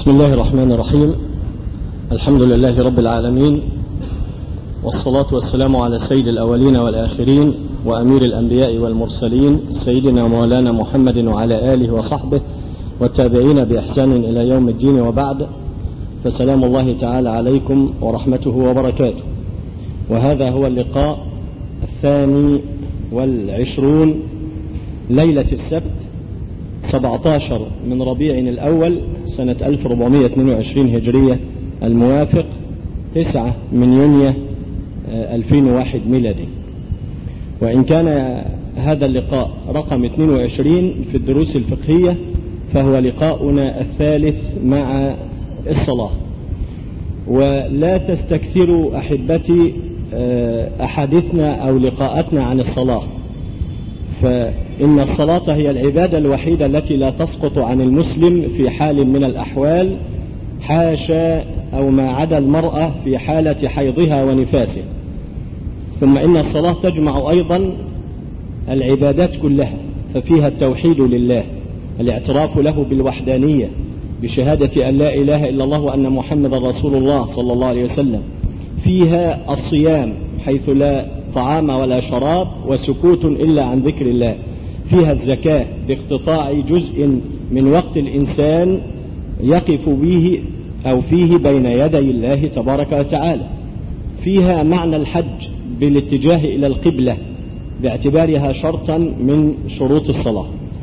بسم الله الرحمن الرحيم الحمد لله رب العالمين والصلاة والسلام على سيد الأولين والآخرين وأمير الأنبياء والمرسلين سيدنا ومولانا محمد وعلى آله وصحبه والتابعين بإحسان إلى يوم الدين وبعد فسلام الله تعالى عليكم ورحمته وبركاته وهذا هو اللقاء الثاني والعشرون ليلة السبت 17 من ربيع الأول سنة 1422 هجرية الموافق 9 من يونيو 2001 ميلادي وإن كان هذا اللقاء رقم 22 في الدروس الفقهية فهو لقاؤنا الثالث مع الصلاة ولا تستكثروا أحبتي أحاديثنا أو لقاءاتنا عن الصلاة فإن الصلاة هي العبادة الوحيدة التي لا تسقط عن المسلم في حال من الأحوال حاشا أو ما عدا المرأة في حالة حيضها ونفاسه ثم إن الصلاة تجمع أيضا العبادات كلها ففيها التوحيد لله الاعتراف له بالوحدانية بشهادة أن لا إله إلا الله وأن محمد رسول الله صلى الله عليه وسلم فيها الصيام حيث لا طعام ولا شراب وسكوت إلا عن ذكر الله فيها الزكاة باقتطاع جزء من وقت الإنسان يقف به أو فيه بين يدي الله تبارك وتعالى فيها معنى الحج بالاتجاه إلى القبلة باعتبارها شرطا من شروط الصلاة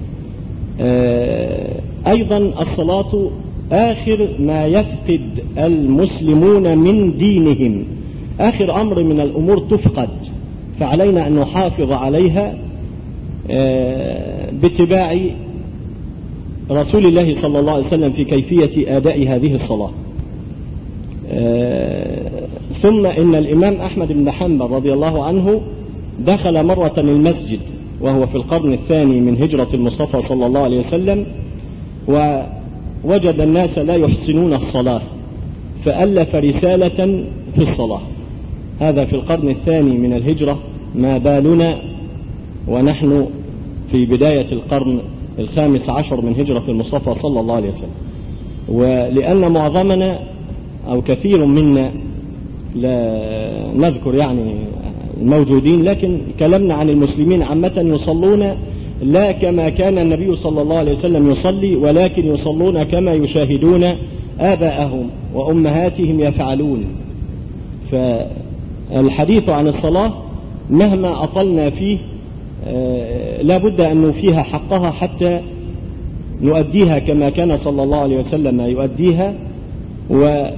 أيضا الصلاة آخر ما يفقد المسلمون من دينهم آخر أمر من الأمور تفقد فعلينا أن نحافظ عليها باتباع رسول الله صلى الله عليه وسلم في كيفية آداء هذه الصلاة ثم إن الإمام أحمد بن حنبل رضي الله عنه دخل مرة المسجد وهو في القرن الثاني من هجرة المصطفى صلى الله عليه وسلم ووجد الناس لا يحسنون الصلاة فألف رسالة في الصلاة هذا في القرن الثاني من الهجرة ما بالنا ونحن في بداية القرن الخامس عشر من هجرة المصطفى صلى الله عليه وسلم ولأن معظمنا أو كثير منا لا نذكر يعني الموجودين لكن كلامنا عن المسلمين عامة يصلون لا كما كان النبي صلى الله عليه وسلم يصلي ولكن يصلون كما يشاهدون آباءهم وأمهاتهم يفعلون فالحديث عن الصلاة مهما أطلنا فيه لا بد أن نوفيها حقها حتى نؤديها كما كان صلى الله عليه وسلم يؤديها ونسأل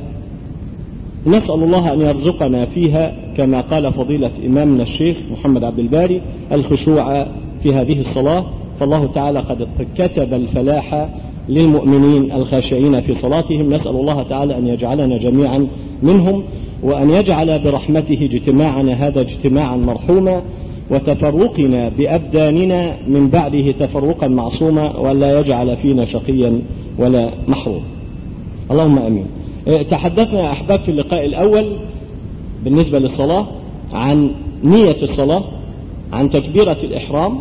الله أن يرزقنا فيها كما قال فضيلة إمامنا الشيخ محمد عبد الباري الخشوع في هذه الصلاة فالله تعالى قد كتب الفلاح للمؤمنين الخاشعين في صلاتهم نسأل الله تعالى أن يجعلنا جميعا منهم وأن يجعل برحمته اجتماعنا هذا اجتماعا مرحوما وتفرقنا بأبداننا من بعده تفرقا معصوما ولا يجعل فينا شقيا ولا محروم اللهم أمين تحدثنا يا أحباب في اللقاء الأول بالنسبة للصلاة عن نية الصلاة عن تكبيرة الإحرام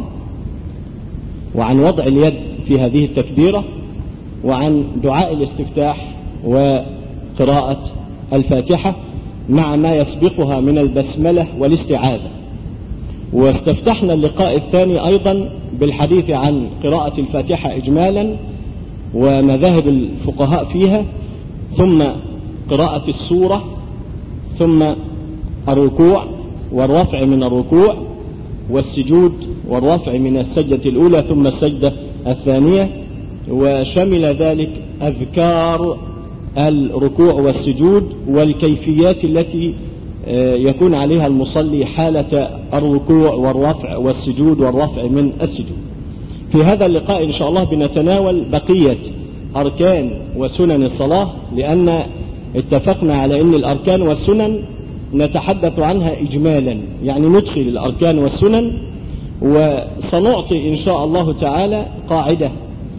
وعن وضع اليد في هذه التكبيرة وعن دعاء الاستفتاح وقراءة الفاتحة مع ما يسبقها من البسملة والاستعاذة واستفتحنا اللقاء الثاني أيضا بالحديث عن قراءة الفاتحة إجمالا ومذاهب الفقهاء فيها ثم قراءة السورة ثم الركوع والرفع من الركوع والسجود والرفع من السجدة الأولى ثم السجدة الثانية وشمل ذلك أذكار الركوع والسجود والكيفيات التي يكون عليها المصلي حالة الركوع والرفع والسجود والرفع من السجود في هذا اللقاء إن شاء الله بنتناول بقية أركان وسنن الصلاة لأن اتفقنا على أن الأركان والسنن نتحدث عنها إجمالا يعني ندخل الأركان والسنن وسنعطي إن شاء الله تعالى قاعدة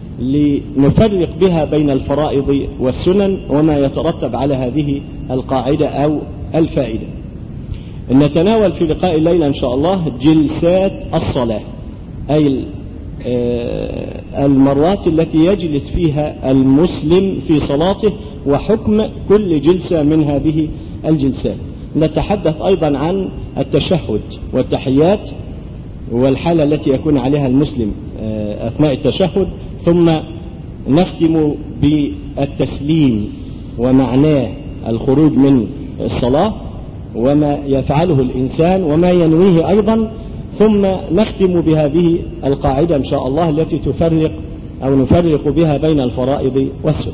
لنفرق بها بين الفرائض والسنن وما يترتب على هذه القاعدة أو الفائدة نتناول في لقاء الليلة إن شاء الله جلسات الصلاة أي المرات التي يجلس فيها المسلم في صلاته وحكم كل جلسة من هذه الجلسات نتحدث أيضا عن التشهد والتحيات والحالة التي يكون عليها المسلم أثناء التشهد ثم نختم بالتسليم ومعناه الخروج من الصلاة وما يفعله الإنسان وما ينويه أيضا ثم نختم بهذه القاعدة إن شاء الله التي تفرق أو نفرق بها بين الفرائض والسنن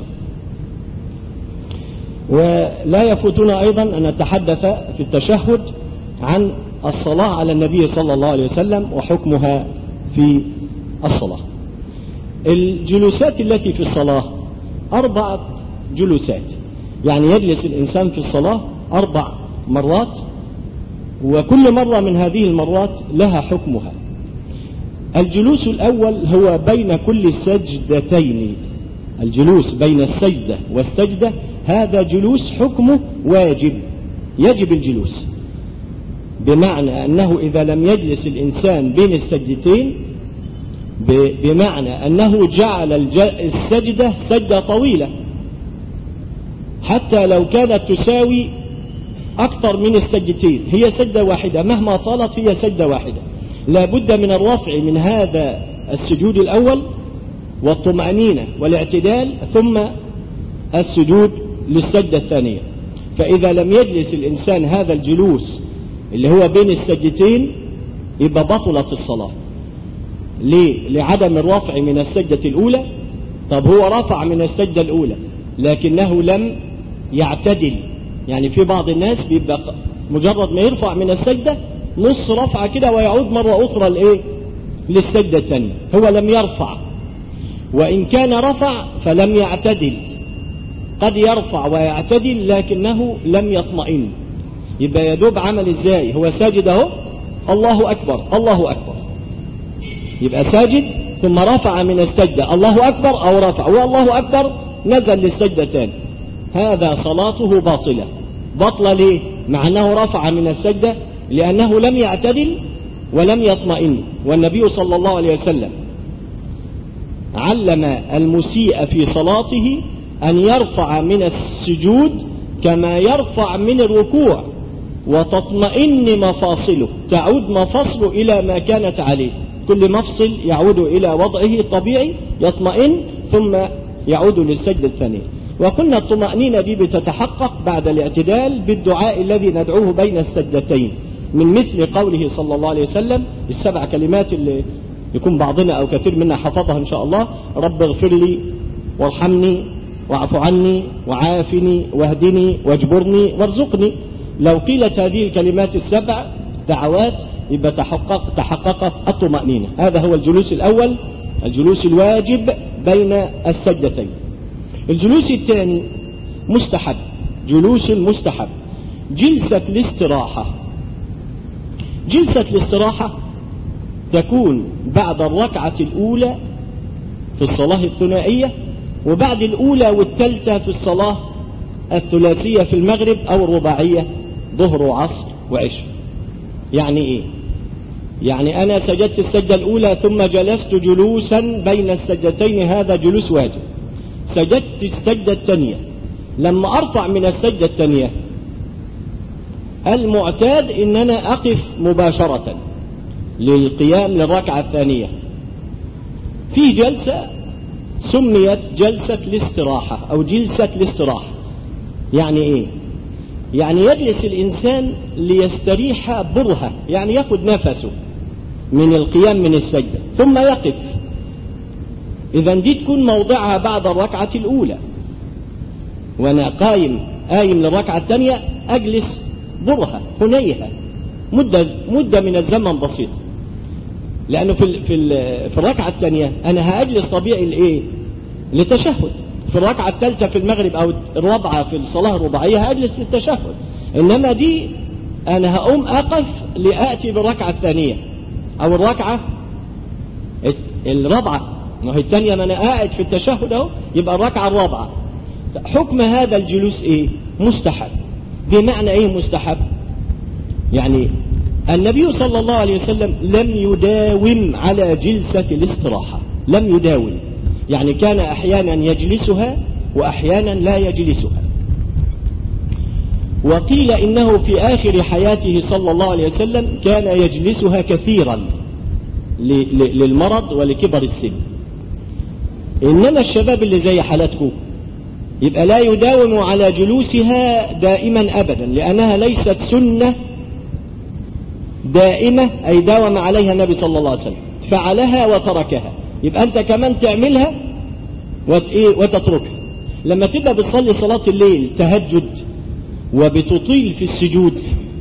ولا يفوتنا أيضا أن نتحدث في التشهد عن الصلاة على النبي صلى الله عليه وسلم وحكمها في الصلاة الجلوسات التي في الصلاة أربعة جلوسات يعني يجلس الإنسان في الصلاة أربع مرات وكل مرة من هذه المرات لها حكمها الجلوس الأول هو بين كل سجدتين الجلوس بين السجدة والسجدة هذا جلوس حكمه واجب يجب الجلوس بمعنى أنه إذا لم يجلس الإنسان بين السجدتين بمعنى أنه جعل السجدة سجدة طويلة حتى لو كانت تساوي أكثر من السجدتين هي سجدة واحدة مهما طالت هي سجدة واحدة لا بد من الرفع من هذا السجود الأول والطمأنينة والاعتدال ثم السجود للسجدة الثانية فإذا لم يجلس الإنسان هذا الجلوس اللي هو بين السجدتين يبقى بطلت الصلاة ليه؟ لعدم الرفع من السجدة الأولى طب هو رفع من السجدة الأولى لكنه لم يعتدل يعني في بعض الناس بيبقى مجرد ما يرفع من السجدة نص رفعة كده ويعود مرة أخرى لإيه؟ للسجدة الثانية هو لم يرفع وإن كان رفع فلم يعتدل قد يرفع ويعتدل لكنه لم يطمئن يبقى يدوب عمل ازاي هو ساجد اهو الله اكبر الله اكبر يبقى ساجد ثم رفع من السجدة الله اكبر او رفع والله اكبر نزل للسجدة تاني هذا صلاته باطلة بطلة ليه مع انه رفع من السجدة لانه لم يعتدل ولم يطمئن والنبي صلى الله عليه وسلم علم المسيء في صلاته أن يرفع من السجود كما يرفع من الركوع وتطمئن مفاصله تعود مفاصله إلى ما كانت عليه كل مفصل يعود إلى وضعه الطبيعي يطمئن ثم يعود للسجد الثانية وقلنا الطمأنينة دي بتتحقق بعد الاعتدال بالدعاء الذي ندعوه بين السجدتين من مثل قوله صلى الله عليه وسلم السبع كلمات اللي يكون بعضنا أو كثير منا حفظها إن شاء الله رب اغفر لي وارحمني واعف عني وعافني واهدني واجبرني وارزقني لو قيلت هذه الكلمات السبع دعوات يبقى تحقق تحققت الطمأنينة هذا هو الجلوس الأول الجلوس الواجب بين السجدتين الجلوس الثاني مستحب جلوس المستحب جلسة الاستراحة جلسة الاستراحة تكون بعد الركعة الأولى في الصلاة الثنائية وبعد الأولى والثالثة في الصلاة الثلاثية في المغرب أو الرباعية ظهر وعصر وعشاء يعني إيه يعني أنا سجدت السجدة الأولى ثم جلست جلوسا بين السجدتين هذا جلوس واجب سجدت السجدة الثانية لما أرفع من السجدة الثانية المعتاد إن أنا أقف مباشرة للقيام للركعة الثانية في جلسة سميت جلسة الاستراحة أو جلسة الاستراحة يعني إيه يعني يجلس الإنسان ليستريح برهة يعني ياخد نفسه من القيام من السجدة ثم يقف إذا دي تكون موضعها بعد الركعة الأولى وأنا قايم قايم للركعة الثانية أجلس برهة هنيهة مدة مدة من الزمن بسيط لأنه في في في الركعة الثانية أنا هأجلس طبيعي لإيه؟ لتشهد في الركعة الثالثة في المغرب أو الرابعة في الصلاة الرباعية هأجلس للتشهد إنما دي أنا هقوم أقف لآتي بالركعة الثانية أو الركعة الرابعة ما هي الثانية ما أنا قاعد في التشهد أهو يبقى الركعة الرابعة حكم هذا الجلوس إيه؟ مستحب بمعنى إيه مستحب؟ يعني النبي صلى الله عليه وسلم لم يداوم على جلسة الاستراحة لم يداوم يعني كان أحيانا يجلسها وأحيانا لا يجلسها وقيل إنه في آخر حياته صلى الله عليه وسلم كان يجلسها كثيرا للمرض ولكبر السن إنما الشباب اللي زي حالتكم يبقى لا يداوم على جلوسها دائما أبدا لأنها ليست سنة دائمة أي داوم عليها النبي صلى الله عليه وسلم فعلها وتركها يبقى أنت كمان تعملها وتتركها لما تبقى بتصلي صلاة الليل تهجد وبتطيل في السجود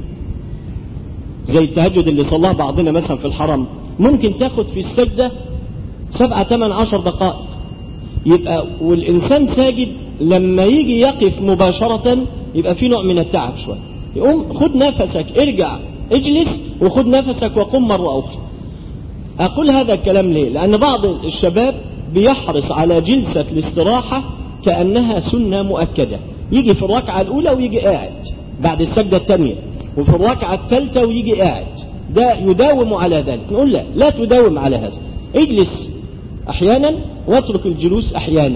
زي التهجد اللي صلاه بعضنا مثلا في الحرم ممكن تاخد في السجدة سبعة ثمان عشر دقائق يبقى والإنسان ساجد لما يجي يقف مباشرة يبقى في نوع من التعب شوية يقوم خد نفسك ارجع اجلس وخد نفسك وقم مرة أخرى أقول هذا الكلام ليه لأن بعض الشباب بيحرص على جلسة الاستراحة كأنها سنة مؤكدة يجي في الركعة الأولى ويجي قاعد بعد السجدة الثانية وفي الركعة الثالثة ويجي قاعد ده يداوم على ذلك نقول لا لا تداوم على هذا اجلس أحيانا واترك الجلوس أحيانا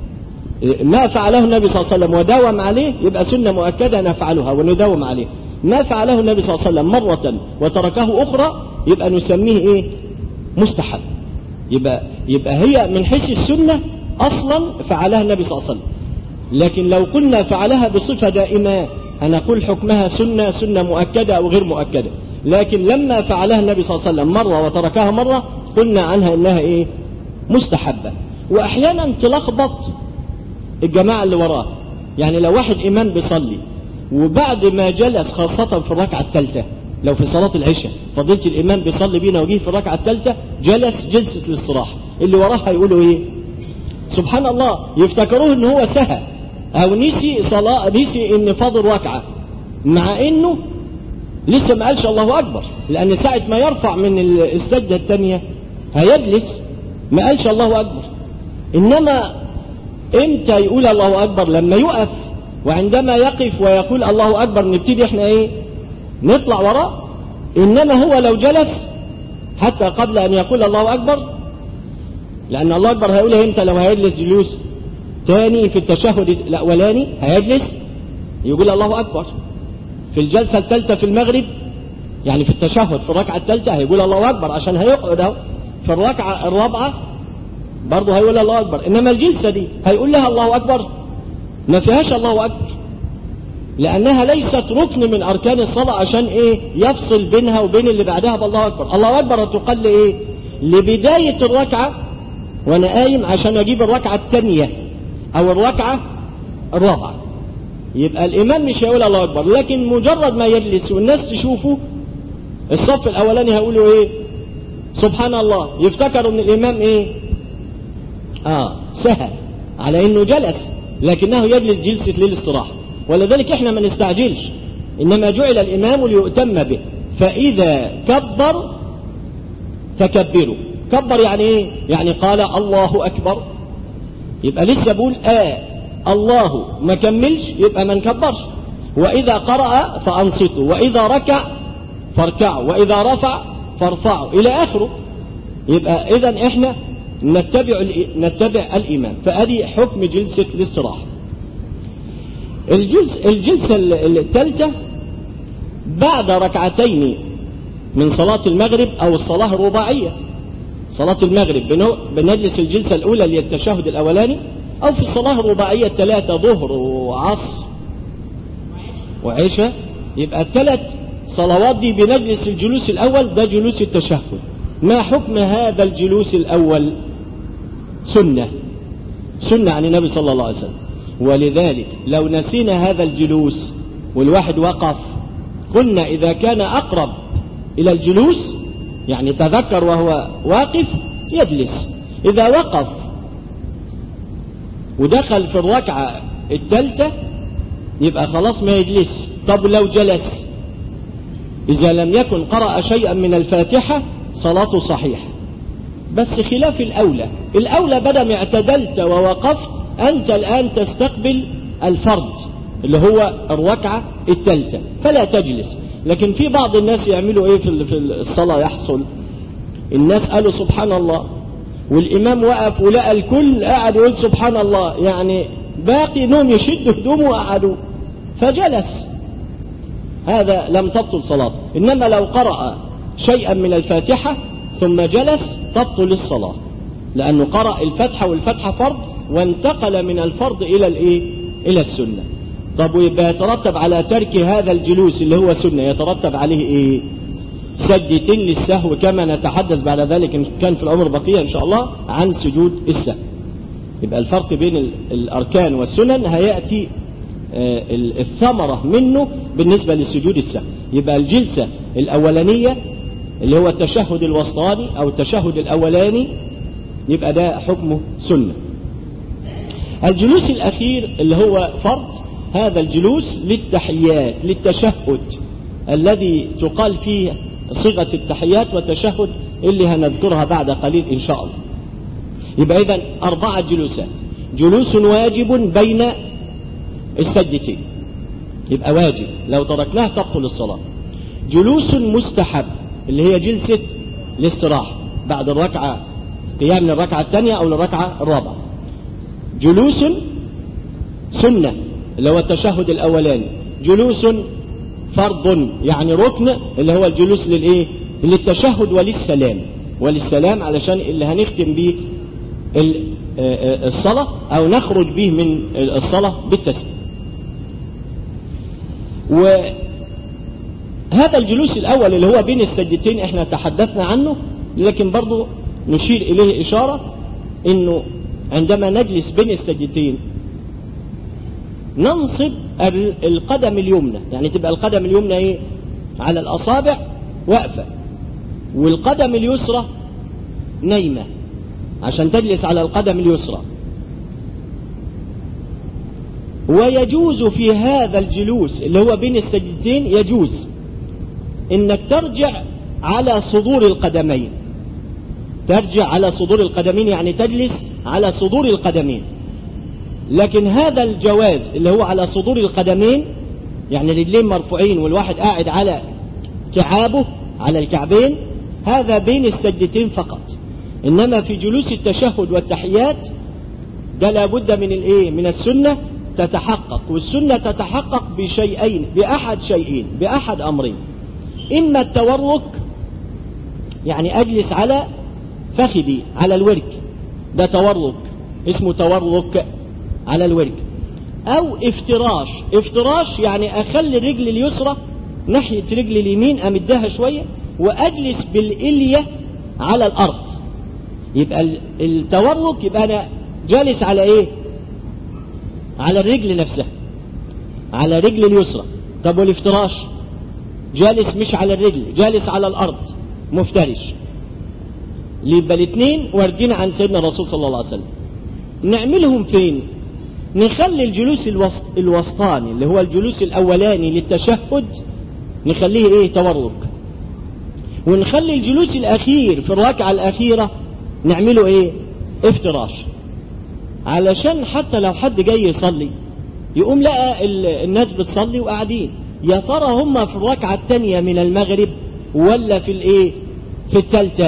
ما فعله النبي صلى الله عليه وسلم وداوم عليه يبقى سنة مؤكدة نفعلها ونداوم عليه ما فعله النبي صلى الله عليه وسلم مرة وتركه أخرى يبقى نسميه إيه مستحب يبقى, يبقى هي من حيث السنة أصلا فعلها النبي صلى الله عليه وسلم لكن لو قلنا فعلها بصفة دائمة أنا أقول حكمها سنة سنة مؤكدة أو غير مؤكدة لكن لما فعلها النبي صلى الله عليه وسلم مرة وتركها مرة قلنا عنها إنها إيه مستحبة وأحيانا تلخبط الجماعة اللي وراه يعني لو واحد إمام بيصلي وبعد ما جلس خاصة في الركعة الثالثة لو في صلاة العشاء فضيلة الإمام بيصلي بينا وجيه في الركعة الثالثة جلس جلسة الاستراحة اللي وراه هيقولوا إيه سبحان الله يفتكروه إن هو سهى أو نسي صلاة نسي إن فاضل ركعة مع إنه لسه ما قالش الله أكبر لأن ساعة ما يرفع من السجدة الثانية هيجلس ما قالش الله أكبر إنما إمتى يقول الله أكبر لما يقف وعندما يقف ويقول الله أكبر نبتدي إحنا إيه نطلع وراه إنما هو لو جلس حتى قبل أن يقول الله أكبر لأن الله أكبر هيقول إمتى لو هيجلس جلوس تاني في التشهد الأولاني هيجلس يقول الله أكبر في الجلسة الثالثة في المغرب يعني في التشهد في الركعة الثالثة هيقول الله أكبر عشان هيقعد اهو في الركعة الرابعة برضه هيقول الله أكبر إنما الجلسة دي هيقول لها الله أكبر ما فيهاش الله أكبر لأنها ليست ركن من أركان الصلاة عشان إيه يفصل بينها وبين اللي بعدها بالله أكبر الله أكبر تقل إيه لبداية الركعة وأنا قايم عشان أجيب الركعة الثانية أو الركعة الرابعة يبقى الإمام مش هيقول الله أكبر لكن مجرد ما يجلس والناس تشوفه الصف الأولاني هيقولوا إيه سبحان الله يفتكروا ان الامام ايه اه سهى على انه جلس لكنه يجلس جلسة للاستراحة ولذلك احنا ما نستعجلش انما جعل الامام ليؤتم به فاذا كبر فكبروا كبر يعني ايه يعني قال الله اكبر يبقى لسه بقول اه الله ما كملش يبقى ما نكبرش واذا قرأ فانصتوا واذا ركع فاركعوا واذا رفع فارفعوا إلى آخره يبقى إذا إحنا نتبع نتبع الإمام فأدي حكم جلسة الاستراحة الجلس الجلسة الثالثة بعد ركعتين من صلاة المغرب أو الصلاة الرباعية صلاة المغرب بنجلس الجلسة الأولى اللي التشهد الأولاني أو في الصلاة الرباعية الثلاثة ظهر وعصر وعشاء يبقى الثلاث صلوات دي بنجلس الجلوس الأول ده جلوس التشهد ما حكم هذا الجلوس الأول سنة سنة عن النبي صلى الله عليه وسلم ولذلك لو نسينا هذا الجلوس والواحد وقف قلنا إذا كان أقرب إلى الجلوس يعني تذكر وهو واقف يجلس إذا وقف ودخل في الركعة الثالثة يبقى خلاص ما يجلس طب لو جلس إذا لم يكن قرأ شيئا من الفاتحة صلاته صحيحة بس خلاف الأولى الأولى بدل ما اعتدلت ووقفت أنت الآن تستقبل الفرد اللي هو الركعة الثالثة فلا تجلس لكن في بعض الناس يعملوا ايه في في الصلاة يحصل الناس قالوا سبحان الله والإمام وقف ولقى الكل قاعد يقول سبحان الله يعني باقي نوم يشد هدومه وقعدوا فجلس هذا لم تبطل صلاته إنما لو قرأ شيئا من الفاتحة ثم جلس تبطل الصلاة لأنه قرأ الفتحة والفتحة فرض وانتقل من الفرض إلى الإيه؟ إلى السنة طب ويبقى يترتب على ترك هذا الجلوس اللي هو سنة يترتب عليه إيه سجدتين للسهو كما نتحدث بعد ذلك إن كان في العمر بقية إن شاء الله عن سجود السهو يبقى الفرق بين الأركان والسنن هيأتي الثمرة منه بالنسبة للسجود السهو يبقى الجلسة الأولانية اللي هو التشهد الوسطاني أو التشهد الأولاني يبقى ده حكمه سنة الجلوس الأخير اللي هو فرض هذا الجلوس للتحيات للتشهد الذي تقال فيه صيغة التحيات والتشهد اللي هنذكرها بعد قليل إن شاء الله يبقى إذا أربعة جلوسات جلوس واجب بين السجدتين يبقى واجب لو تركناه تبطل الصلاة جلوس مستحب اللي هي جلسة الاستراحة بعد الركعة قيام للركعة الثانية أو للركعة الرابعة جلوس سنة اللي هو التشهد الأولاني جلوس فرض يعني ركن اللي هو الجلوس للإيه للتشهد وللسلام وللسلام علشان اللي هنختم به الصلاة أو نخرج به من الصلاة بالتسليم وهذا الجلوس الأول اللي هو بين السجدتين احنا تحدثنا عنه لكن برضو نشير إليه إشارة إنه عندما نجلس بين السجدتين ننصب القدم اليمنى يعني تبقى القدم اليمنى ايه على الأصابع واقفة والقدم اليسرى نايمة عشان تجلس على القدم اليسرى ويجوز في هذا الجلوس اللي هو بين السجدتين يجوز انك ترجع على صدور القدمين ترجع على صدور القدمين يعني تجلس على صدور القدمين لكن هذا الجواز اللي هو على صدور القدمين يعني رجلين مرفوعين والواحد قاعد على كعابه على الكعبين هذا بين السجدتين فقط انما في جلوس التشهد والتحيات ده لابد من الايه من السنه تتحقق والسنه تتحقق بشيئين باحد شيئين باحد امرين اما التورك يعني اجلس على فخذي على الورك ده تورك اسمه تورك على الورك او افتراش افتراش يعني اخلي الرجل اليسرى ناحية رجل اليمين امدها شوية واجلس بالالية على الارض يبقى التورك يبقى انا جالس على ايه على الرجل نفسها على رجل اليسرى طب والافتراش جالس مش على الرجل جالس على الارض مفترش يبقى الاثنين واردين عن سيدنا الرسول صلى الله عليه وسلم نعملهم فين نخلي الجلوس الوسط الوسطاني اللي هو الجلوس الاولاني للتشهد نخليه ايه تورك ونخلي الجلوس الاخير في الركعه الاخيره نعمله ايه افتراش علشان حتى لو حد جاي يصلي يقوم لقى الناس بتصلي وقاعدين يا ترى هم في الركعه الثانيه من المغرب ولا في الايه في الثالثه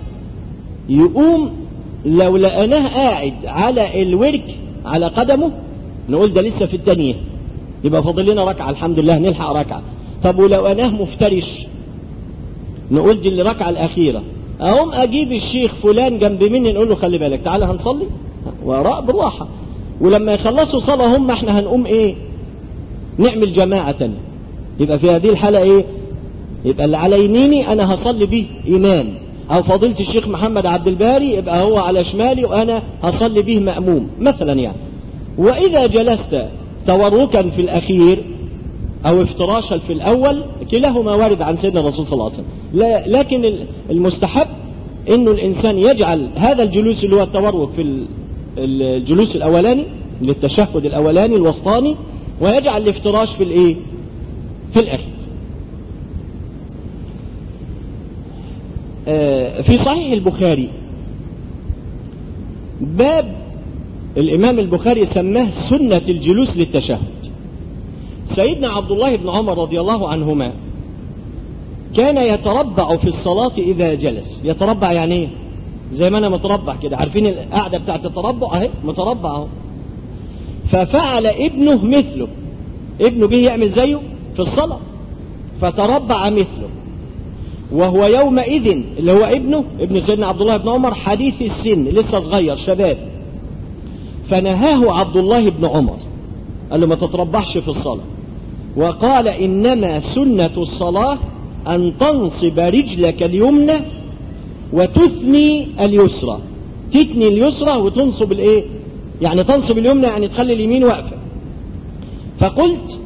يقوم لو لقناه قاعد على الورك على قدمه نقول ده لسه في الثانية يبقى فاضل لنا ركعة الحمد لله نلحق ركعة طب ولو أناه مفترش نقول دي الركعة الأخيرة أقوم أجيب الشيخ فلان جنب مني نقول له خلي بالك تعالى هنصلي وراء بالراحة ولما يخلصوا صلاة هم احنا هنقوم ايه نعمل جماعة تانية يبقى في هذه الحالة ايه يبقى اللي على يميني انا هصلي به امام او فضيلة الشيخ محمد عبد الباري يبقى هو على شمالي وانا هصلي به مأموم مثلا يعني واذا جلست توركا في الاخير او افتراشا في الاول كلاهما وارد عن سيدنا الرسول صلى الله عليه وسلم لا لكن المستحب انه الانسان يجعل هذا الجلوس اللي هو التورك في الجلوس الاولاني للتشهد الاولاني الوسطاني ويجعل الافتراش في الايه في الاخير في صحيح البخاري باب الإمام البخاري سماه سنة الجلوس للتشهد سيدنا عبد الله بن عمر رضي الله عنهما كان يتربع في الصلاة إذا جلس يتربع يعني ايه زي ما أنا متربع كده عارفين القعدة بتاعت التربع أهي متربع أهو ففعل ابنه مثله ابنه جه يعمل زيه في الصلاة فتربع مثله وهو يومئذ اللي هو ابنه ابن سيدنا عبد الله بن عمر حديث السن لسه صغير شباب فنهاه عبد الله بن عمر قال له ما تتربحش في الصلاة وقال إنما سنة الصلاة أن تنصب رجلك اليمنى وتثني اليسرى تثني اليسرى وتنصب الايه يعني تنصب اليمنى يعني تخلي اليمين واقفة فقلت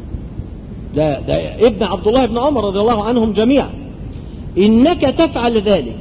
ده, ده ابن عبد الله بن عمر رضي الله عنهم جميعا إنك تفعل ذلك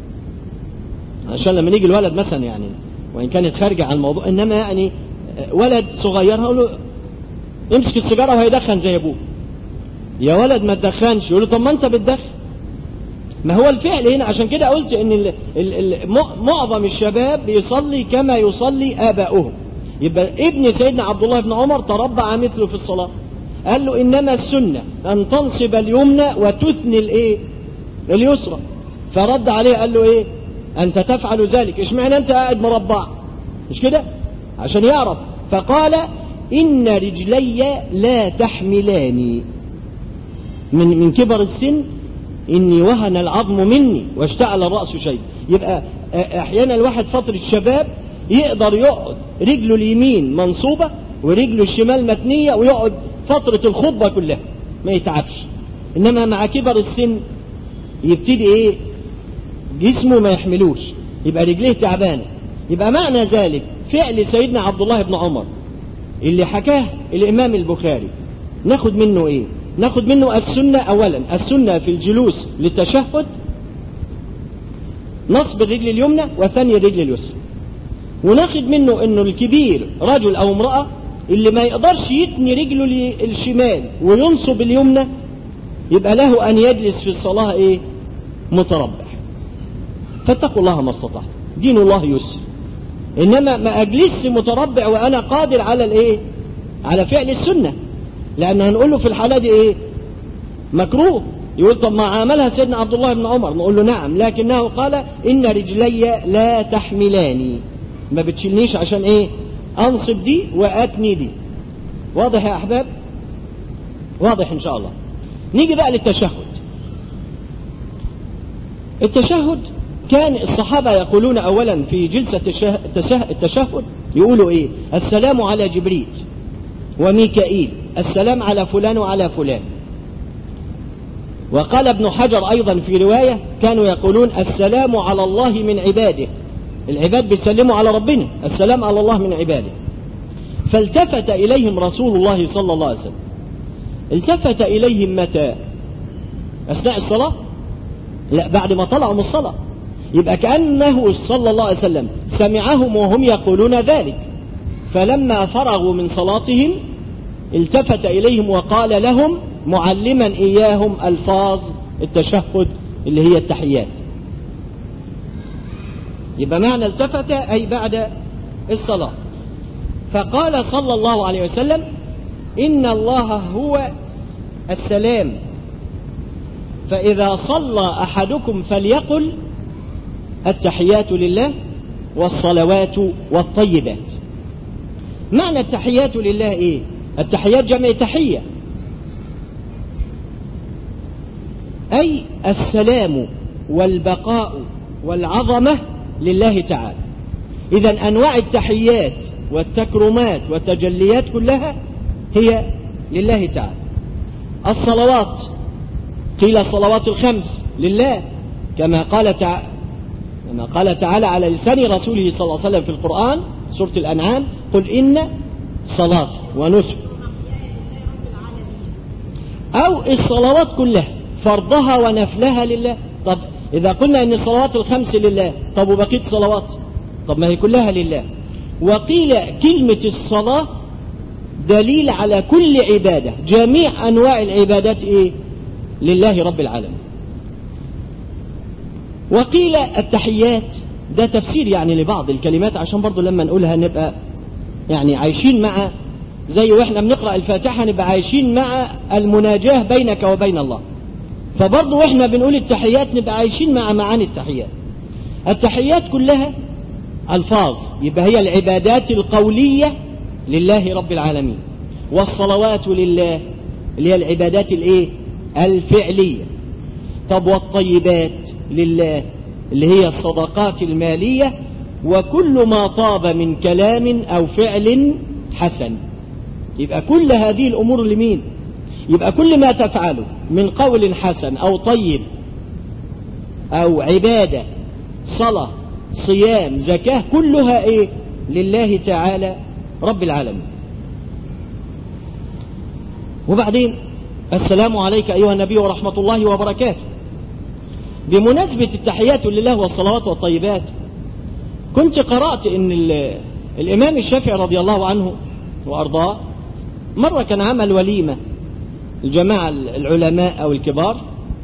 عشان لما نيجي الولد مثلا يعني وإن كانت خارجة عن الموضوع إنما يعني ولد صغير هقول له امسك السيجارة وهيدخن زي أبوه يا ولد ما تدخنش يقول له طب ما أنت بتدخن ما هو الفعل هنا عشان كده قلت ان ال ال ال معظم الشباب بيصلي كما يصلي اباؤهم يبقى ابن سيدنا عبد الله بن عمر تربع مثله في الصلاه قال له انما السنه ان تنصب اليمنى وتثني الايه اليسرى فرد عليه قال له ايه انت تفعل ذلك اشمعنى انت قاعد مربع مش كده عشان يعرف فقال ان رجلي لا تحملاني من من كبر السن إني وهن العظم مني واشتعل الرأس شيء يبقى أحيانا الواحد فترة الشباب يقدر يقعد رجله اليمين منصوبة ورجله الشمال متنية ويقعد فترة الخطبة كلها ما يتعبش إنما مع كبر السن يبتدي إيه جسمه ما يحملوش يبقى رجليه تعبانة يبقى معنى ذلك فعل سيدنا عبد الله بن عمر اللي حكاه الإمام البخاري ناخد منه إيه ناخد منه السنة أولا السنة في الجلوس للتشهد نصب الرجل اليمنى وثاني الرجل اليسرى وناخد منه انه الكبير رجل او امرأة اللي ما يقدرش يتني رجله الشمال وينصب اليمنى يبقى له ان يجلس في الصلاة ايه متربع فاتقوا الله ما استطعت دين الله يسر انما ما اجلس متربع وانا قادر على الايه على فعل السنه لأن هنقول له في الحالة دي إيه مكروه يقول طب ما عملها سيدنا عبد الله بن عمر نقول له نعم لكنه قال إن رجلي لا تحملاني ما بتشيلنيش عشان إيه أنصب دي وأتني دي واضح يا أحباب واضح إن شاء الله نيجي بقى للتشهد التشهد كان الصحابة يقولون أولا في جلسة التشهد يقولوا إيه السلام على جبريل وميكائيل السلام على فلان وعلى فلان وقال ابن حجر أيضا في رواية كانوا يقولون السلام على الله من عباده العباد بيسلموا على ربنا السلام على الله من عباده فالتفت إليهم رسول الله صلى الله عليه وسلم التفت إليهم متى أثناء الصلاة لا بعد ما طلعوا من الصلاة يبقى كأنه صلى الله عليه وسلم سمعهم وهم يقولون ذلك فلما فرغوا من صلاتهم التفت إليهم وقال لهم معلما إياهم ألفاظ التشهد اللي هي التحيات يبقى معنى التفت أي بعد الصلاة فقال صلى الله عليه وسلم إن الله هو السلام فإذا صلى أحدكم فليقل التحيات لله والصلوات والطيبات معنى التحيات لله ايه التحيات جمع تحية أي السلام والبقاء والعظمة لله تعالى إذا أنواع التحيات والتكرمات والتجليات كلها هي لله تعالى الصلوات قيل الصلوات الخمس لله كما قال تعالى كما قال تعالى على لسان رسوله صلى الله عليه وسلم في القرآن سورة الأنعام قل إن صلاتي ونسك أو الصلوات كلها فرضها ونفلها لله طب إذا قلنا أن الصلوات الخمس لله طب وبقيت صلوات طب ما هي كلها لله وقيل كلمة الصلاة دليل على كل عبادة جميع أنواع العبادات إيه لله رب العالمين وقيل التحيات ده تفسير يعني لبعض الكلمات عشان برضو لما نقولها نبقى يعني عايشين مع زي واحنا بنقرأ الفاتحة نبقى عايشين مع المناجاة بينك وبين الله فبرضه واحنا بنقول التحيات نبقى عايشين مع معاني التحيات التحيات كلها ألفاظ يبقى هي العبادات القولية لله رب العالمين والصلوات لله اللي هي العبادات الايه الفعلية طب والطيبات لله اللي هي الصدقات المالية وكل ما طاب من كلام أو فعل حسن يبقى كل هذه الأمور لمين يبقى كل ما تفعله من قول حسن أو طيب أو عبادة صلاة صيام زكاة كلها إيه لله تعالى رب العالمين وبعدين السلام عليك أيها النبي ورحمة الله وبركاته بمناسبة التحيات لله والصلوات والطيبات كنت قرأت ان الامام الشافعي رضي الله عنه وارضاه مرة كان عمل وليمة الجماعة العلماء او الكبار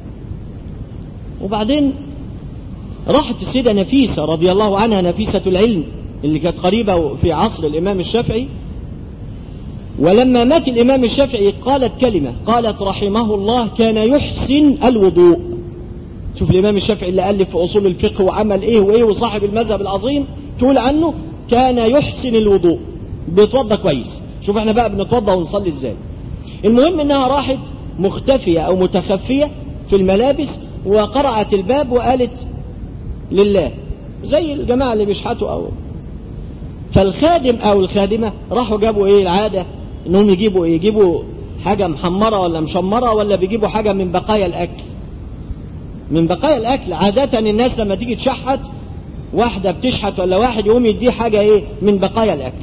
وبعدين راحت السيدة نفيسة رضي الله عنها نفيسة العلم اللي كانت قريبة في عصر الامام الشافعي ولما مات الامام الشافعي قالت كلمة قالت رحمه الله كان يحسن الوضوء شوف الإمام الشافعي اللي ألف في أصول الفقه وعمل إيه وإيه وصاحب المذهب العظيم تقول عنه كان يحسن الوضوء بيتوضى كويس شوف احنا بقى بنتوضى ونصلي ازاي المهم انها راحت مختفية او متخفية في الملابس وقرعت الباب وقالت لله زي الجماعة اللي بيشحتوا او فالخادم او الخادمة راحوا جابوا ايه العادة انهم يجيبوا ايه يجيبوا حاجة محمرة ولا مشمرة ولا بيجيبوا حاجة من بقايا الاكل من بقايا الاكل عادة الناس لما تيجي تشحت واحدة بتشحت ولا واحد يقوم يديه حاجة ايه من بقايا الاكل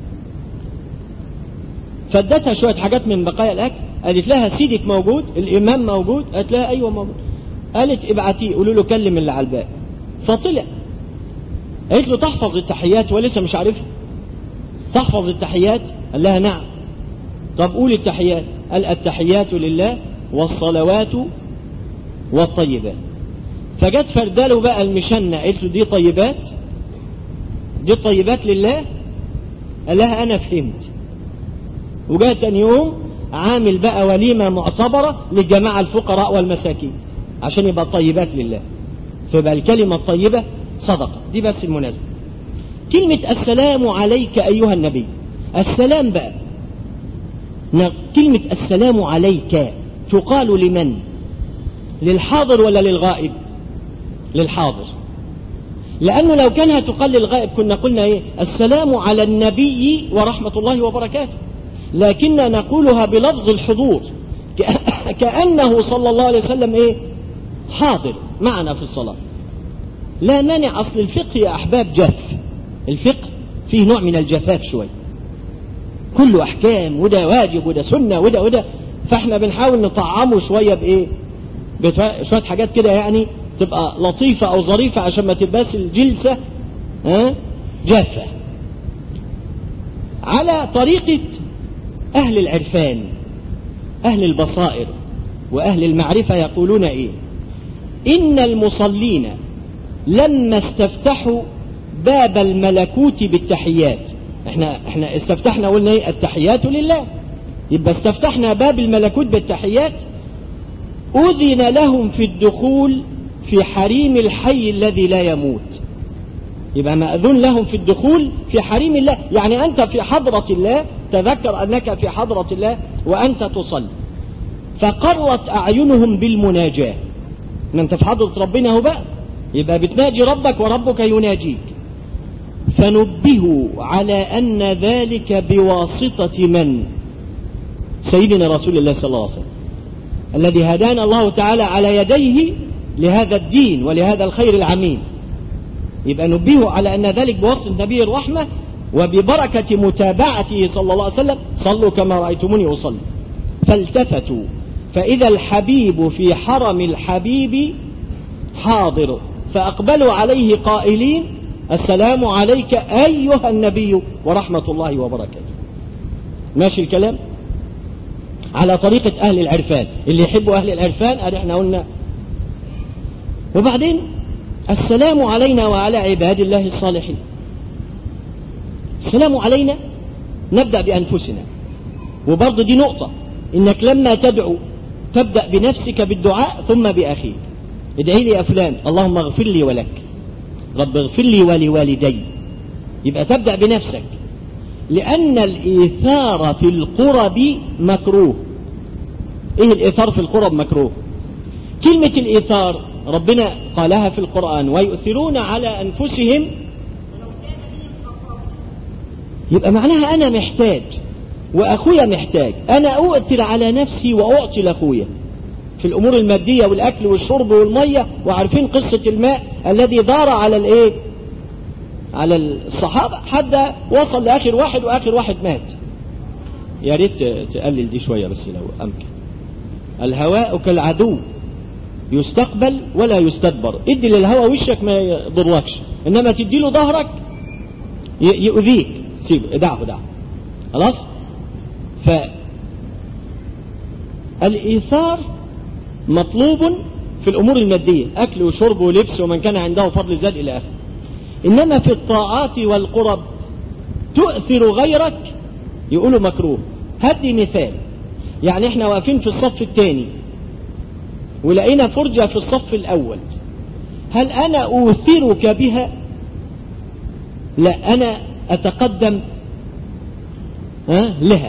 فادتها شوية حاجات من بقايا الاكل قالت لها سيدك موجود الامام موجود قالت لها ايوه موجود قالت ابعتيه قولوا له كلم اللي على الباب فطلع قالت له تحفظ التحيات ولسه مش عارفها تحفظ التحيات قال لها نعم طب قول التحيات قال التحيات لله والصلوات والطيبات فجت فرداله بقى المشنة قالت له دي طيبات دي طيبات لله قال لها انا فهمت وجاء تاني يوم عامل بقى وليمة معتبرة للجماعة الفقراء والمساكين عشان يبقى طيبات لله فيبقى الكلمة الطيبة صدقة دي بس المناسبة كلمة السلام عليك أيها النبي السلام بقى كلمة السلام عليك تقال لمن للحاضر ولا للغائب للحاضر لأنه لو كانها تقال للغائب كنا قلنا إيه السلام على النبي ورحمة الله وبركاته لكننا نقولها بلفظ الحضور كأنه صلى الله عليه وسلم إيه حاضر معنا في الصلاة لا مانع أصل الفقه يا أحباب جف الفقه فيه نوع من الجفاف شوي كله أحكام وده واجب وده سنة وده وده فاحنا بنحاول نطعمه شوية بإيه شوية حاجات كده يعني تبقى لطيفة أو ظريفة عشان ما تبقاش الجلسة ها جافة على طريقة أهل العرفان أهل البصائر وأهل المعرفة يقولون إيه إن المصلين لما استفتحوا باب الملكوت بالتحيات احنا احنا استفتحنا قلنا ايه التحيات لله يبقى استفتحنا باب الملكوت بالتحيات أذن لهم في الدخول في حريم الحي الذي لا يموت يبقى مأذون لهم في الدخول في حريم الله يعني أنت في حضرة الله تذكر أنك في حضرة الله وأنت تصلي فقرت أعينهم بالمناجاة ما أنت في حضرة ربنا هو بقى يبقى بتناجي ربك وربك يناجيك فنبهوا على أن ذلك بواسطة من سيدنا رسول الله صلى الله عليه وسلم الذي هدانا الله تعالى على يديه لهذا الدين ولهذا الخير العميم يبقى نبهه على أن ذلك بوصف النبي الرحمة وببركة متابعته صلى الله عليه وسلم صلوا كما رأيتموني أصلي فالتفتوا فإذا الحبيب في حرم الحبيب حاضر فأقبلوا عليه قائلين السلام عليك أيها النبي ورحمة الله وبركاته ماشي الكلام على طريقة أهل العرفان اللي يحبوا أهل العرفان أهل احنا قلنا وبعدين السلام علينا وعلى عباد الله الصالحين السلام علينا نبدأ بأنفسنا وبرضه دي نقطة إنك لما تدعو تبدأ بنفسك بالدعاء ثم بأخيك ادعي لي يا فلان اللهم اغفر لي ولك رب اغفر لي ولوالدي يبقى تبدأ بنفسك لأن الإيثار في القرب مكروه إيه الإيثار في القرب مكروه كلمة الإيثار ربنا قالها في القرآن ويؤثرون على أنفسهم يبقى معناها أنا محتاج وأخويا محتاج أنا أؤثر على نفسي وأعطي لأخويا في الأمور المادية والأكل والشرب والمية وعارفين قصة الماء الذي دار على الإيه على الصحابة حتى وصل لآخر واحد وآخر واحد مات يا ريت تقلل دي شوية بس لو أمكن الهواء كالعدو يستقبل ولا يستدبر ادي للهواء وشك ما يضركش انما تدي له ظهرك يؤذيك سيبه ادعه دعه خلاص ف الإيثار مطلوب في الأمور المادية أكل وشرب ولبس ومن كان عنده فضل زاد إلى آخره إنما في الطاعات والقرب تؤثر غيرك يقولوا مكروه هدي مثال يعني احنا واقفين في الصف الثاني ولقينا فرجة في الصف الأول هل أنا أوثرك بها لا أنا أتقدم ها لها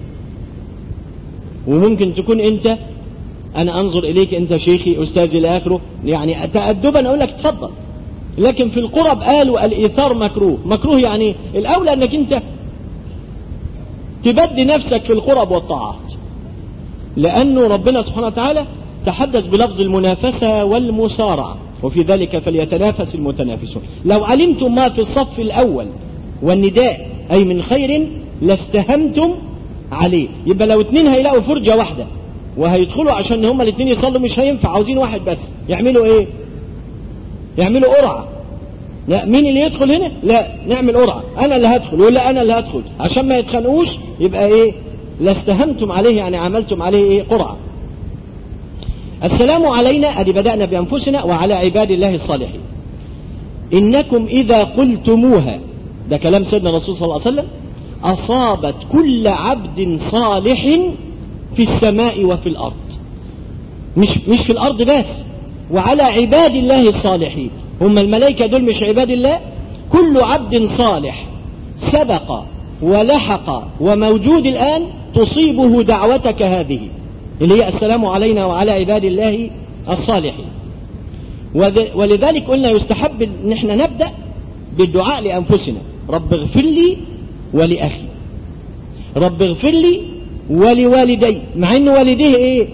وممكن تكون أنت أنا أنظر إليك أنت شيخي أستاذي لآخره يعني تأدبا أقول لك تفضل لكن في القرب قالوا الإيثار مكروه مكروه يعني الأولى أنك أنت تبدي نفسك في القرب والطاعات لأنه ربنا سبحانه وتعالى تحدث بلفظ المنافسة والمسارعة وفي ذلك فليتنافس المتنافسون لو علمتم ما في الصف الأول والنداء أي من خير لاستهمتم عليه يبقى لو اتنين هيلاقوا فرجة واحدة وهيدخلوا عشان هما الاتنين يصلوا مش هينفع عاوزين واحد بس يعملوا ايه يعملوا قرعة لا مين اللي يدخل هنا لا نعمل قرعة انا اللي هدخل ولا انا اللي هدخل عشان ما يتخانقوش يبقى ايه لاستهمتم عليه يعني عملتم عليه ايه قرعة السلام علينا ادي بدأنا بأنفسنا وعلى عباد الله الصالحين إنكم إذا قلتموها ده كلام سيدنا الرسول صلى الله عليه وسلم أصابت كل عبد صالح في السماء وفي الأرض مش, مش في الأرض بس وعلى عباد الله الصالحين هم الملائكة دول مش عباد الله كل عبد صالح سبق ولحق وموجود الآن تصيبه دعوتك هذه اللي هي السلام علينا وعلى عباد الله الصالحين ولذلك قلنا يستحب ان احنا نبدأ بالدعاء لأنفسنا رب اغفر لي ولأخي رب اغفر لي ولوالدي مع ان والديه ايه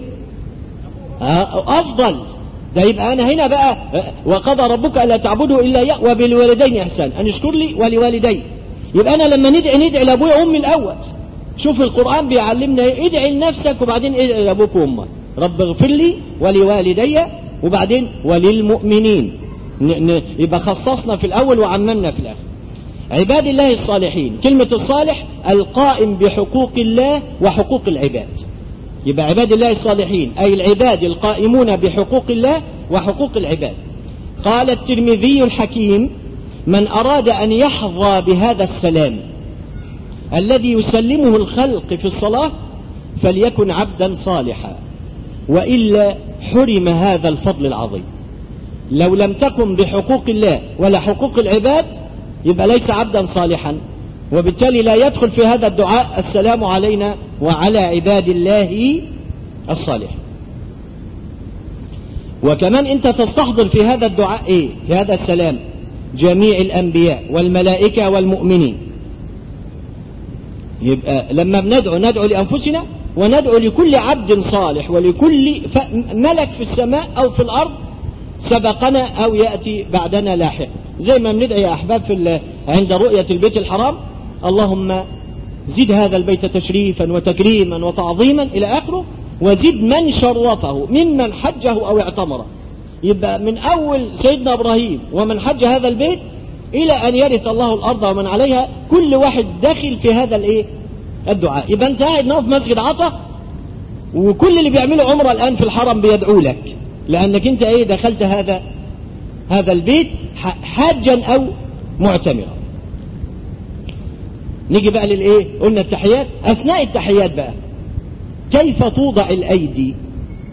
افضل ده يبقى انا هنا بقى وقضى ربك الا تعبدوا الا اياه وبالوالدين احسان ان اشكر لي ولوالدي يبقى انا لما ندعي ندعي لابويا وامي الاول شوف القران بيعلمنا ايه ادعي لنفسك وبعدين ادعي لابوك وامك رب اغفر لي ولوالدي وبعدين وللمؤمنين يبقى خصصنا في الاول وعممنا في الاخر عباد الله الصالحين كلمة الصالح القائم بحقوق الله وحقوق العباد يبقى عباد الله الصالحين أي العباد القائمون بحقوق الله وحقوق العباد قال الترمذي الحكيم من أراد أن يحظى بهذا السلام الذي يسلمه الخلق في الصلاة فليكن عبدا صالحا وإلا حرم هذا الفضل العظيم لو لم تكن بحقوق الله ولا حقوق العباد يبقى ليس عبدا صالحا وبالتالي لا يدخل في هذا الدعاء السلام علينا وعلى عباد الله الصالح وكمان انت تستحضر في هذا الدعاء ايه في هذا السلام جميع الانبياء والملائكة والمؤمنين يبقى لما بندعو ندعو لانفسنا وندعو لكل عبد صالح ولكل ملك في السماء او في الارض سبقنا او ياتي بعدنا لاحقا زي ما بندعي يا احباب في عند رؤيه البيت الحرام اللهم زد هذا البيت تشريفا وتكريما وتعظيما الى اخره وزد من شرفه ممن حجه او اعتمره يبقى من اول سيدنا ابراهيم ومن حج هذا البيت الى ان يرث الله الارض ومن عليها كل واحد داخل في هذا الايه الدعاء يبقى انت قاعد في مسجد عطا وكل اللي بيعملوا عمره الان في الحرم بيدعوا لك لانك انت ايه دخلت هذا هذا البيت حاجا او معتمرا نيجي بقى للايه قلنا التحيات اثناء التحيات بقى كيف توضع الايدي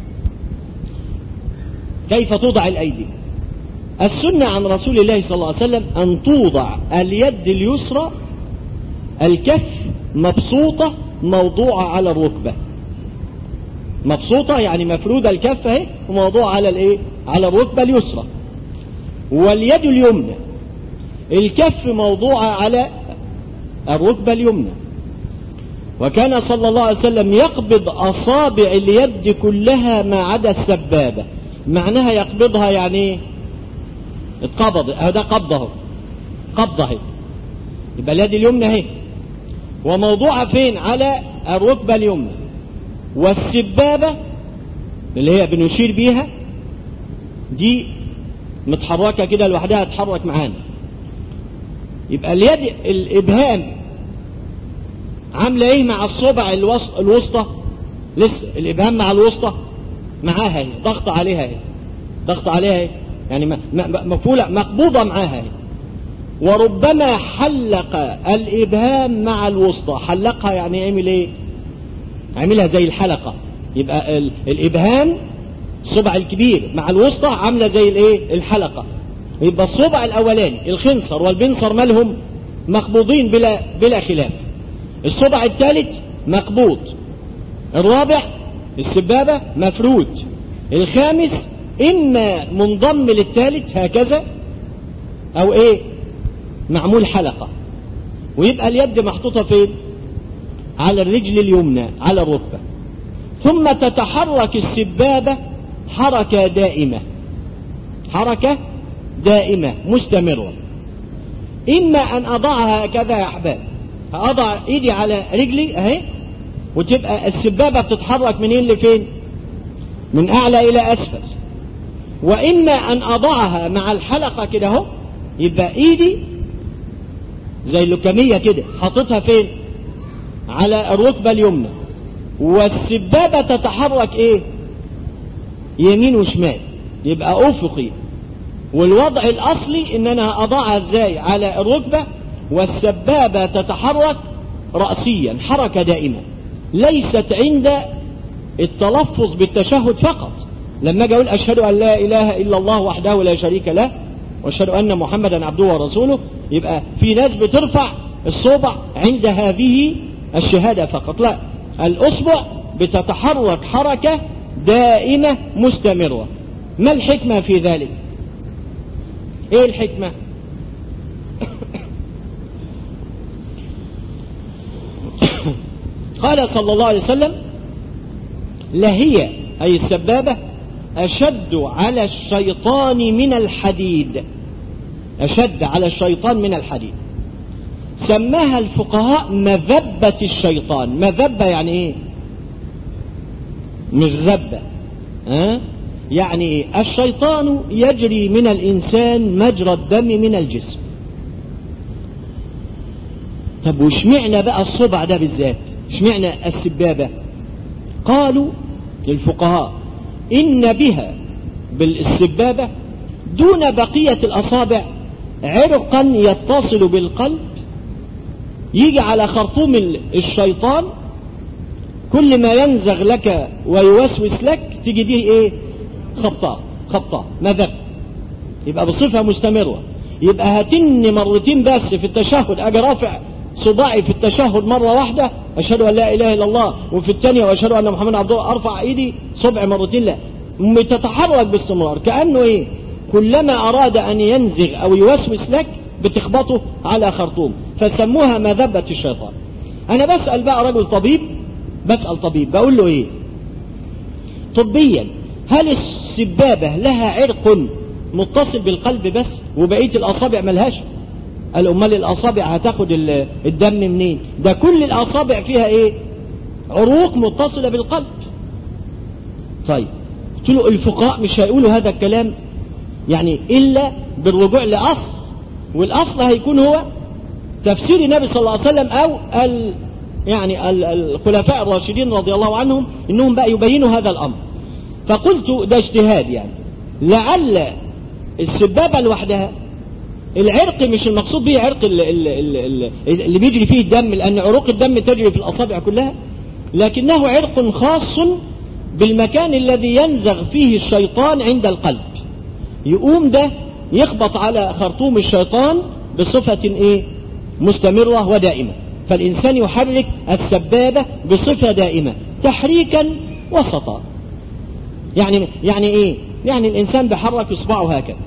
كيف توضع الأيدي السنة عن رسول الله صلى الله عليه وسلم أن توضع اليد اليسرى الكف مبسوطة موضوعة على الركبة مبسوطة يعني مفرودة الكف اهي وموضوعة على الايه على الركبة اليسرى واليد اليمنى الكف موضوعة على الركبة اليمنى وكان صلى الله عليه وسلم يقبض أصابع اليد كلها ما عدا السبابة معناها يقبضها يعني ايه اتقبض ده قبضه قبضه اهي يبقى اليد اليمنى اهي وموضوعة فين على الركبة اليمنى والسبابة اللي هي بنشير بيها دي متحركة كده لوحدها تتحرك معانا يبقى اليد الإبهام عاملة ايه مع الصبع الوسطى لسه الإبهام مع الوسطى معاها اهي ضغط عليها اهي ضغط عليها اهي يعني مقفولة مقبوضة معاها اهي وربما حلق الإبهام مع الوسطى حلقها يعني يعمل ايه عاملها زي الحلقة يبقى الإبهام الصبع الكبير مع الوسطى عاملة زي الايه الحلقة يبقى الصبع الأولاني الخنصر والبنصر مالهم مقبوضين بلا بلا خلاف الصبع الثالث مقبوض الرابع السبابة مفرود الخامس إما منضم للثالث هكذا أو إيه معمول حلقة ويبقى اليد محطوطة فين على الرجل اليمنى على الركبة ثم تتحرك السبابة حركة دائمة حركة دائمة مستمرة إما أن أضعها هكذا يا أحباب أضع إيدي على رجلي أهي وتبقى السبابة بتتحرك منين لفين من أعلى إلى أسفل وإما أن أضعها مع الحلقة كده اهو يبقى إيدي زي اللكمية كده حاططها فين على الركبة اليمنى والسبابة تتحرك ايه يمين وشمال يبقى افقي والوضع الاصلي ان انا اضعها ازاي على الركبة والسبابة تتحرك رأسيا حركة دائمة ليست عند التلفظ بالتشهد فقط لما اجي اقول اشهد ان لا اله الا الله وحده لا شريك له واشهد ان محمدا عبده ورسوله يبقى في ناس بترفع الصبع عند هذه الشهادة فقط لا الأصبع بتتحرك حركة دائمة مستمرة ما الحكمة في ذلك ايه الحكمة قال صلى الله عليه وسلم لهي أي السبابة أشد على الشيطان من الحديد أشد على الشيطان من الحديد سماها الفقهاء مذبة الشيطان مذبة يعني ايه مش ذبة ها يعني ايه الشيطان يجري من الانسان مجرى الدم من الجسم طب واشمعنا بقى الصبع ده بالذات اشمعنا السبابة قالوا الفقهاء ان بها بالسبابة دون بقية الاصابع عرقا يتصل بالقلب يجي على خرطوم الشيطان كل ما ينزغ لك ويوسوس لك تيجي دي ايه خبطاء خبطاء مذب يبقى بصفة مستمرة يبقى هتن مرتين بس في التشهد اجي رافع صباعي في التشهد مرة واحدة اشهد ان لا اله الا الله وفي الثانية واشهد ان محمد عبد الله ارفع ايدي صبع مرتين لا بتتحرك باستمرار كأنه ايه كلما اراد ان ينزغ او يوسوس لك بتخبطه على خرطوم فسموها مذبة الشيطان انا بسأل بقى رجل طبيب بسأل طبيب بقول له ايه طبيا هل السبابة لها عرق متصل بالقلب بس وبقية الاصابع ملهاش قال امال الاصابع هتاخد الدم منين ده كل الاصابع فيها ايه عروق متصلة بالقلب طيب قلت له الفقهاء مش هيقولوا هذا الكلام يعني الا بالرجوع لاصل والاصل هيكون هو تفسير النبي صلى الله عليه وسلم او ال يعني ال الخلفاء الراشدين رضي الله عنهم انهم بقى يبينوا هذا الامر فقلت ده اجتهاد يعني لعل السبابة لوحدها العرق مش المقصود به عرق اللي, اللي, اللي بيجري فيه الدم لان عروق الدم تجري في الاصابع كلها لكنه عرق خاص بالمكان الذي ينزغ فيه الشيطان عند القلب يقوم ده يخبط على خرطوم الشيطان بصفة ايه مستمرة ودائمة فالإنسان يحرك السبابة بصفة دائمة تحريكا وسطا يعني يعني ايه يعني الإنسان بيحرك إصبعه هكذا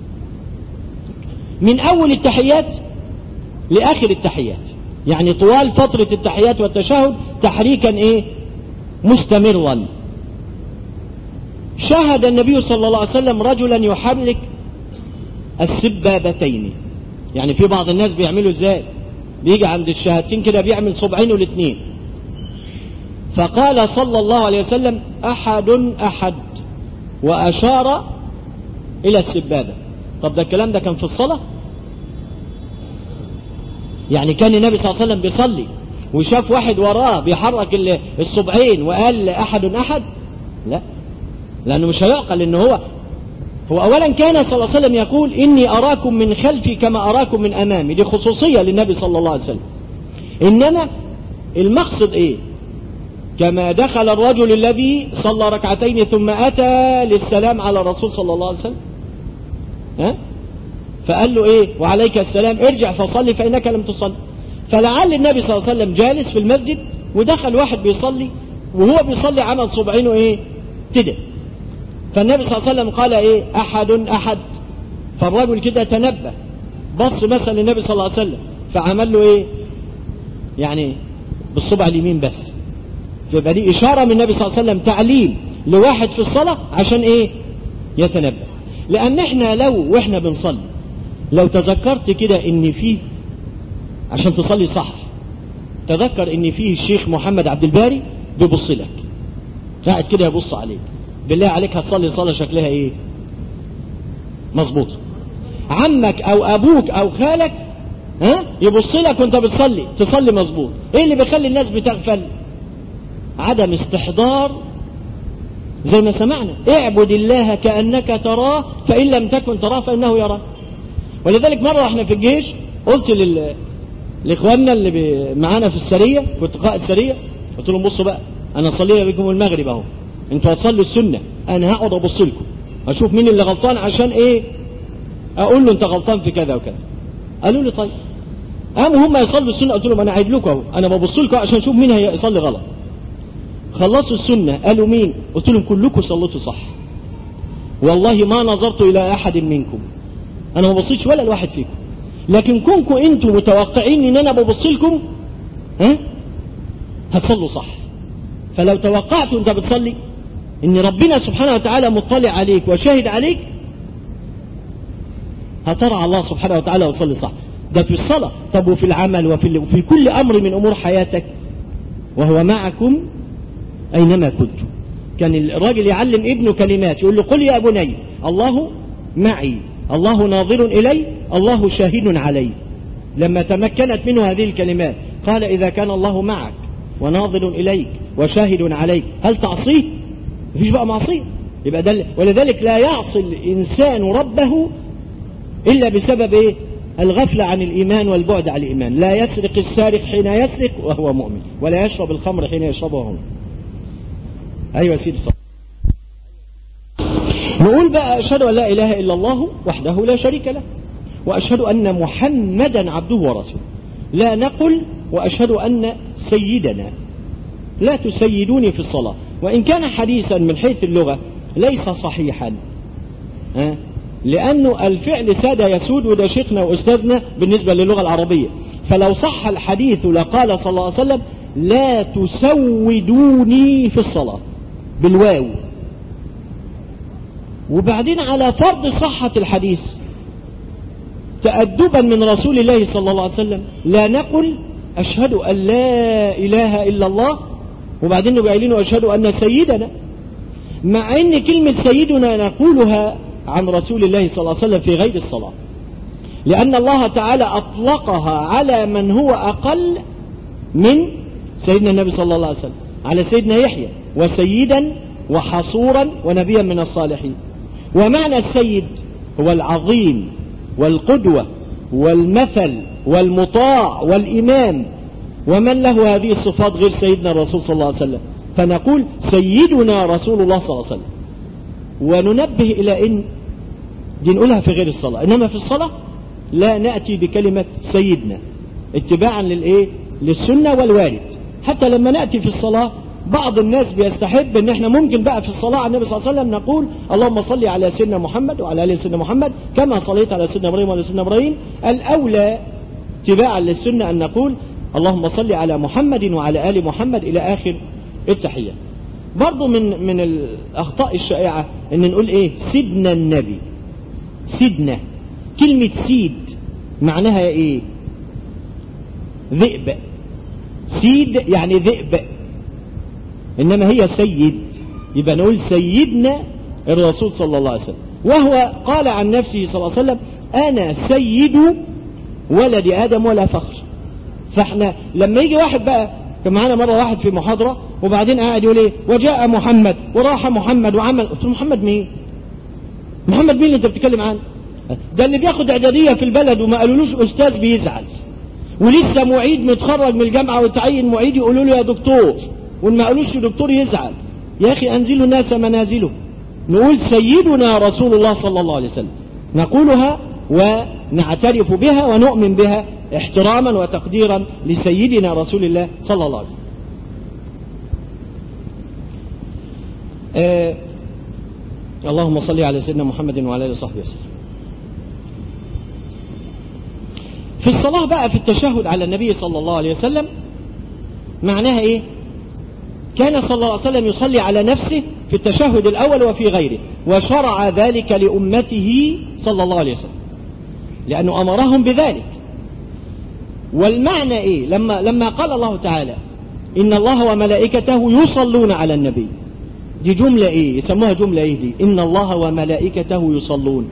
من أول التحيات لآخر التحيات يعني طوال فترة التحيات والتشهد تحريكا ايه مستمرا شاهد النبي صلى الله عليه وسلم رجلا يحرك السبابتين يعني في بعض الناس بيعملوا ازاي بيجي عند الشهادتين كده بيعمل صبعين والاثنين فقال صلى الله عليه وسلم احد احد واشار الى السبابه طب ده الكلام ده كان في الصلاه يعني كان النبي صلى الله عليه وسلم بيصلي وشاف واحد وراه بيحرك الصبعين وقال احد احد لا لانه مش هيعقل ان هو هو اولا كان صلى الله عليه وسلم يقول اني اراكم من خلفي كما اراكم من امامي دي خصوصيه للنبي صلى الله عليه وسلم انما المقصد ايه كما دخل الرجل الذي صلى ركعتين ثم اتى للسلام على الرسول صلى الله عليه وسلم ها فقال له ايه وعليك السلام ارجع فصلي فانك لم تصلي فلعل النبي صلى الله عليه وسلم جالس في المسجد ودخل واحد بيصلي وهو بيصلي عمل صبعينه ايه كده فالنبي صلى الله عليه وسلم قال ايه احد احد فالرجل كده تنبه بص مثلا للنبي صلى الله عليه وسلم فعمل له ايه يعني بالصبع اليمين بس يبقى دي اشاره من النبي صلى الله عليه وسلم تعليم لواحد في الصلاه عشان ايه يتنبه لان احنا لو واحنا بنصلي لو تذكرت كده ان فيه عشان تصلي صح تذكر ان فيه الشيخ محمد عبد الباري بيبص لك قاعد كده يبص عليك بالله عليك هتصلي صلاة شكلها ايه مظبوطة عمك او ابوك او خالك ها يبص لك وانت بتصلي تصلي مظبوط ايه اللي بيخلي الناس بتغفل عدم استحضار زي ما سمعنا اعبد الله كأنك تراه فإن لم تكن تراه فإنه يراك ولذلك مرة احنا في الجيش قلت لل... لاخواننا اللي بي... معانا في السرية كنت قائد سرية قلت لهم بصوا بقى انا صليها بكم المغرب اهو انتوا هتصلوا السنة انا هقعد ابص لكم اشوف مين اللي غلطان عشان ايه اقول له انت غلطان في كذا وكذا قالوا لي طيب قاموا هم يصلوا السنة قلت لهم انا عيد لكم اهو انا ببص لكم عشان اشوف مين هيصلي غلط خلصوا السنة قالوا مين قلت لهم كلكم صليتوا صح والله ما نظرت الى احد منكم انا ما بصيتش ولا لواحد فيكم لكن كونكم انتم متوقعين ان انا ببص لكم ها هتصلوا صح فلو توقعت وانت بتصلي ان ربنا سبحانه وتعالى مطلع عليك وشاهد عليك هترى على الله سبحانه وتعالى وصلي صح ده في الصلاة طب وفي العمل وفي, وفي كل أمر من أمور حياتك وهو معكم أينما كنتم كان الراجل يعلم ابنه كلمات يقول له قل يا بني الله معي الله ناظر إلي الله شاهد علي لما تمكنت منه هذه الكلمات قال إذا كان الله معك وناظر إليك وشاهد عليك هل تعصيه مفيش بقى معصية يبقى ده ولذلك لا يعصي الإنسان ربه إلا بسبب إيه الغفلة عن الإيمان والبعد عن الإيمان لا يسرق السارق حين يسرق وهو مؤمن ولا يشرب الخمر حين يشربه وهو مؤمن أيوة سيدي صح. نقول بقى أشهد أن لا إله إلا الله وحده لا شريك له وأشهد أن محمدا عبده ورسوله لا نقل وأشهد أن سيدنا لا تسيدوني في الصلاة وإن كان حديثا من حيث اللغة ليس صحيحا أه؟ لأنه الفعل ساد يسود وده شيخنا وأستاذنا بالنسبة للغة العربية فلو صح الحديث لقال صلى الله عليه وسلم لا تسودوني في الصلاة بالواو وبعدين على فرض صحة الحديث تأدبا من رسول الله صلى الله عليه وسلم لا نقل أشهد أن لا إله إلا الله وبعدين نبقى قايلين أشهد أن سيدنا مع أن كلمة سيدنا نقولها عن رسول الله صلى الله عليه وسلم في غير الصلاة لأن الله تعالى أطلقها على من هو أقل من سيدنا النبي صلى الله عليه وسلم على سيدنا يحيى وسيدا وحصورا ونبيا من الصالحين ومعنى السيد هو العظيم والقدوة والمثل والمطاع والإمام ومن له هذه الصفات غير سيدنا الرسول صلى الله عليه وسلم فنقول سيدنا رسول الله صلى الله عليه وسلم وننبه إلى إن دي نقولها في غير الصلاة إنما في الصلاة لا نأتي بكلمة سيدنا اتباعا للإيه للسنة والوارد حتى لما نأتي في الصلاة بعض الناس بيستحب ان احنا ممكن بقى في الصلاة على النبي صلى الله عليه وسلم نقول اللهم صل على سيدنا محمد وعلى ال سيدنا محمد كما صليت على سيدنا ابراهيم وعلى سيدنا ابراهيم الاولى اتباعا للسنة ان نقول اللهم صل على محمد وعلى ال محمد الى اخر التحية برضو من من الاخطاء الشائعة ان نقول ايه سيدنا النبي سيدنا كلمة سيد معناها ايه ذئب سيد يعني ذئب إنما هي سيد يبقى نقول سيدنا الرسول صلى الله عليه وسلم وهو قال عن نفسه صلى الله عليه وسلم أنا سيد ولد آدم ولا فخر فاحنا لما يجي واحد بقى كان معانا مرة واحد في محاضرة وبعدين قاعد يقول ايه وجاء محمد وراح محمد وعمل قلت له محمد مين محمد مين اللي انت بتتكلم عنه ده اللي بياخد اعدادية في البلد وما قالولوش استاذ بيزعل ولسه معيد متخرج من الجامعة وتعين معيد يقولوا له يا دكتور وان ما قالوش دكتور يزعل يا اخي انزلوا الناس منازله نقول سيدنا رسول الله صلى الله عليه وسلم نقولها ونعترف بها ونؤمن بها احتراما وتقديرا لسيدنا رسول الله صلى الله عليه وسلم آه اللهم صل على سيدنا محمد وعلى اله وصحبه وسلم في الصلاة بقى في التشهد على النبي صلى الله عليه وسلم معناها ايه كان صلى الله عليه وسلم يصلي على نفسه في التشهد الأول وفي غيره وشرع ذلك لأمته صلى الله عليه وسلم لأنه أمرهم بذلك والمعنى إيه لما, لما قال الله تعالى إن الله وملائكته يصلون على النبي دي جملة إيه يسموها جملة إيه دي إن الله وملائكته يصلون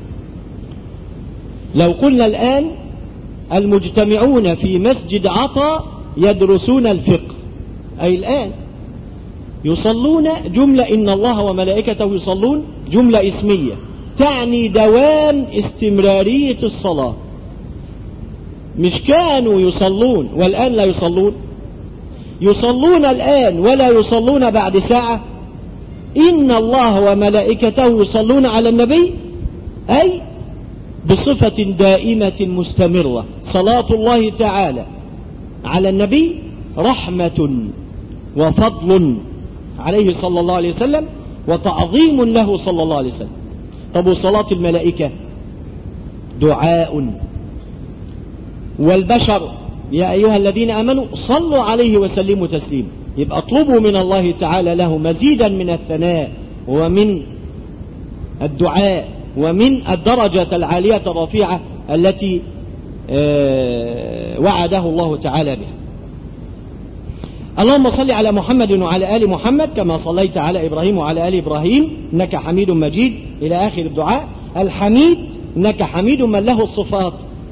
لو قلنا الآن المجتمعون في مسجد عطا يدرسون الفقه أي الآن يصلون جملة إن الله وملائكته يصلون جملة اسمية تعني دوام استمرارية الصلاة مش كانوا يصلون والآن لا يصلون يصلون الآن ولا يصلون بعد ساعة إن الله وملائكته يصلون على النبي أي بصفة دائمة مستمرة صلاة الله تعالى على النبي رحمة وفضل عليه صلى الله عليه وسلم وتعظيم له صلى الله عليه وسلم طب وصلاة الملائكة دعاء والبشر يا أيها الذين آمنوا صلوا عليه وسلموا تسليما يبقى اطلبوا من الله تعالى له مزيدا من الثناء ومن الدعاء ومن الدرجة العالية الرفيعة التي وعده الله تعالى بها اللهم صل على محمد وعلى آل محمد كما صليت على إبراهيم وعلى آل إبراهيم إنك حميد مجيد إلى آخر الدعاء الحميد إنك حميد من له الصفات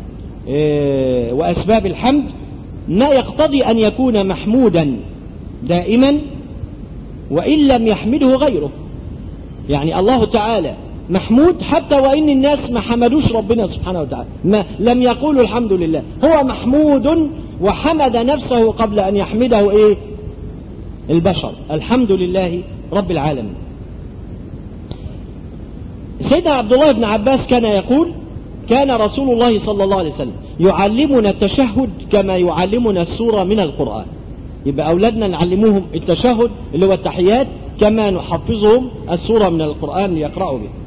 وأسباب الحمد ما يقتضي أن يكون محمودا دائما وإن لم يحمده غيره يعني الله تعالى محمود حتى وإن الناس ما حمدوش ربنا سبحانه وتعالى ما لم يقولوا الحمد لله هو محمود وحمد نفسه قبل أن يحمده إيه البشر الحمد لله رب العالمين سيدنا عبد الله بن عباس كان يقول كان رسول الله صلى الله عليه وسلم يعلمنا التشهد كما يعلمنا السورة من القرآن يبقى أولادنا نعلموهم التشهد اللي هو التحيات كما نحفظهم السورة من القرآن ليقرأوا به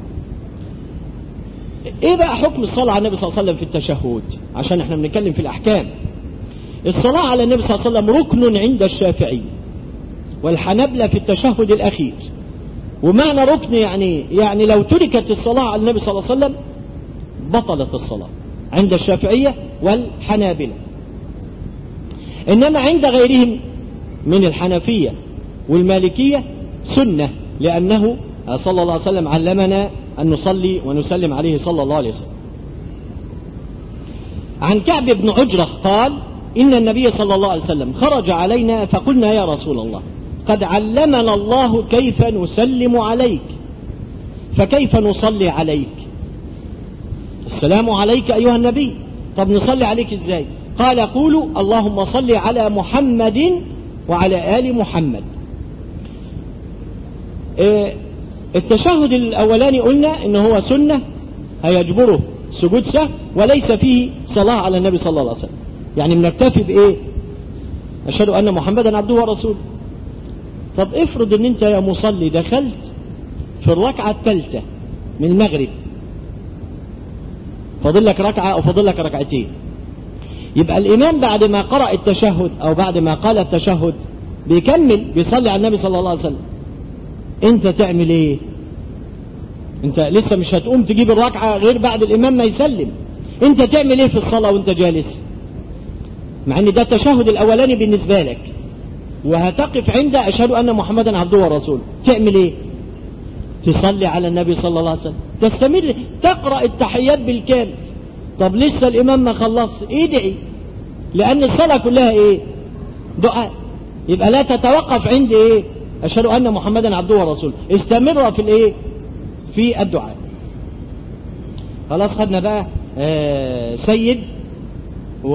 ايه بقى حكم الصلاة على النبي صلى الله عليه وسلم في التشهد عشان احنا بنتكلم في الأحكام الصلاة على النبي صلى الله عليه وسلم ركن عند الشافعي والحنبلة في التشهد الأخير ومعنى ركن يعني يعني لو تركت الصلاة على النبي صلى الله عليه وسلم بطلت الصلاة عند الشافعية والحنابلة إنما عند غيرهم من الحنفية والمالكية سنة لأنه صلى الله عليه وسلم علمنا أن نصلي ونسلم عليه صلى الله عليه وسلم عن كعب بن عجرة قال إن النبي صلى الله عليه وسلم خرج علينا فقلنا يا رسول الله قد علمنا الله كيف نسلم عليك فكيف نصلي عليك السلام عليك أيها النبي طب نصلي عليك ازاي قال قولوا اللهم صل على محمد وعلى آل محمد اه التشهد الأولاني قلنا إن هو سنة هيجبره سجود سهو وليس فيه صلاة على النبي صلى الله عليه وسلم يعني بنكتفي بإيه أشهد أن محمدا عبده ورسوله طب افرض ان انت يا مصلي دخلت في الركعة الثالثة من المغرب فاضل لك ركعة او فاضل لك ركعتين يبقى الامام بعد ما قرأ التشهد او بعد ما قال التشهد بيكمل بيصلي على النبي صلى الله عليه وسلم انت تعمل ايه انت لسه مش هتقوم تجيب الركعة غير بعد الامام ما يسلم انت تعمل ايه في الصلاة وانت جالس مع ان ده التشهد الاولاني بالنسبة لك وهتقف عند أشهد أن محمدا عبده ورسوله تعمل إيه تصلي على النبي صلى الله عليه وسلم تستمر تقرأ التحيات بالكامل طب لسه الإمام ما خلص ادعي لأن الصلاة كلها إيه دعاء يبقى لا تتوقف عند إيه أشهد أن محمدا عبده ورسوله استمر في الإيه في الدعاء خلاص خدنا بقى آه سيد و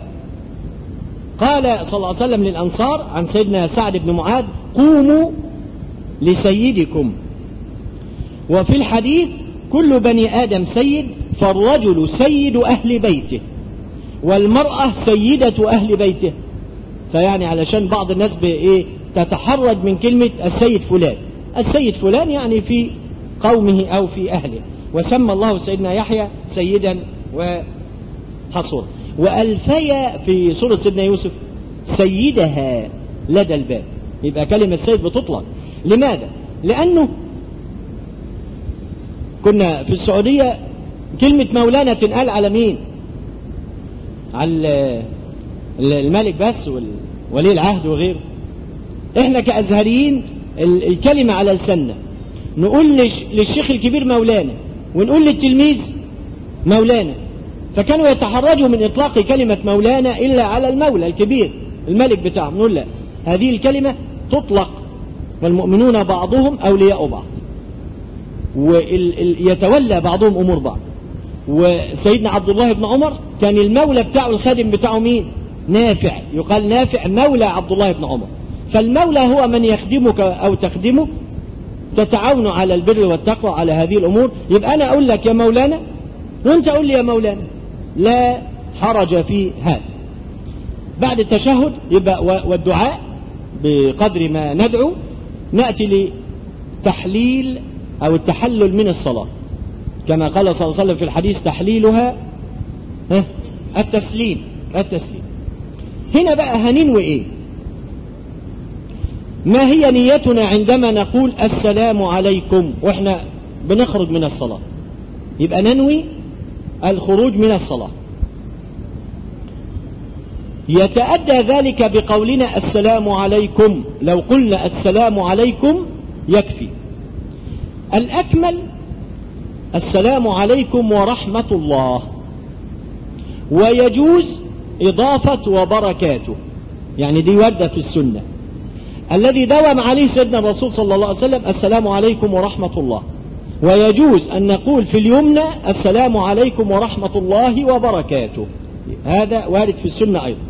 قال صلى الله عليه وسلم للأنصار عن سيدنا سعد بن معاذ قوموا لسيدكم وفي الحديث كل بني آدم سيد فالرجل سيد أهل بيته والمرأة سيدة أهل بيته فيعني علشان بعض الناس بإيه تتحرج من كلمة السيد فلان السيد فلان يعني في قومه أو في أهله وسمى الله سيدنا يحيى سيدا وحصورا وألفيا في سورة سيدنا يوسف سيدها لدى الباب يبقى كلمة سيد بتطلق لماذا؟ لأنه كنا في السعودية كلمة مولانا تنقال على مين؟ على الملك بس وولي العهد وغيره احنا كأزهريين الكلمة على لساننا نقول للشيخ الكبير مولانا ونقول للتلميذ مولانا فكانوا يتحرجوا من إطلاق كلمة مولانا إلا على المولى الكبير الملك بتاعهم نقول لا هذه الكلمة تطلق والمؤمنون بعضهم أولياء بعض ويتولى بعضهم أمور بعض وسيدنا عبد الله بن عمر كان المولى بتاعه الخادم بتاعه مين نافع يقال نافع مولى عبد الله بن عمر فالمولى هو من يخدمك أو تخدمه تتعاون على البر والتقوى على هذه الأمور يبقى أنا أقول لك يا مولانا وانت قول لي يا مولانا لا حرج في هذا بعد التشهد يبقى والدعاء بقدر ما ندعو نأتي لتحليل أو التحلل من الصلاة كما قال صلى الله عليه وسلم في الحديث تحليلها التسليم التسليم هنا بقى هننوي ايه ما هي نيتنا عندما نقول السلام عليكم واحنا بنخرج من الصلاة يبقى ننوي الخروج من الصلاة يتأدى ذلك بقولنا السلام عليكم لو قلنا السلام عليكم يكفي الأكمل السلام عليكم ورحمة الله ويجوز إضافة وبركاته يعني دي وردة في السنة الذي دوم عليه سيدنا الرسول صلى الله عليه وسلم السلام عليكم ورحمة الله ويجوز أن نقول في اليمنى السلام عليكم ورحمة الله وبركاته هذا وارد في السنة أيضا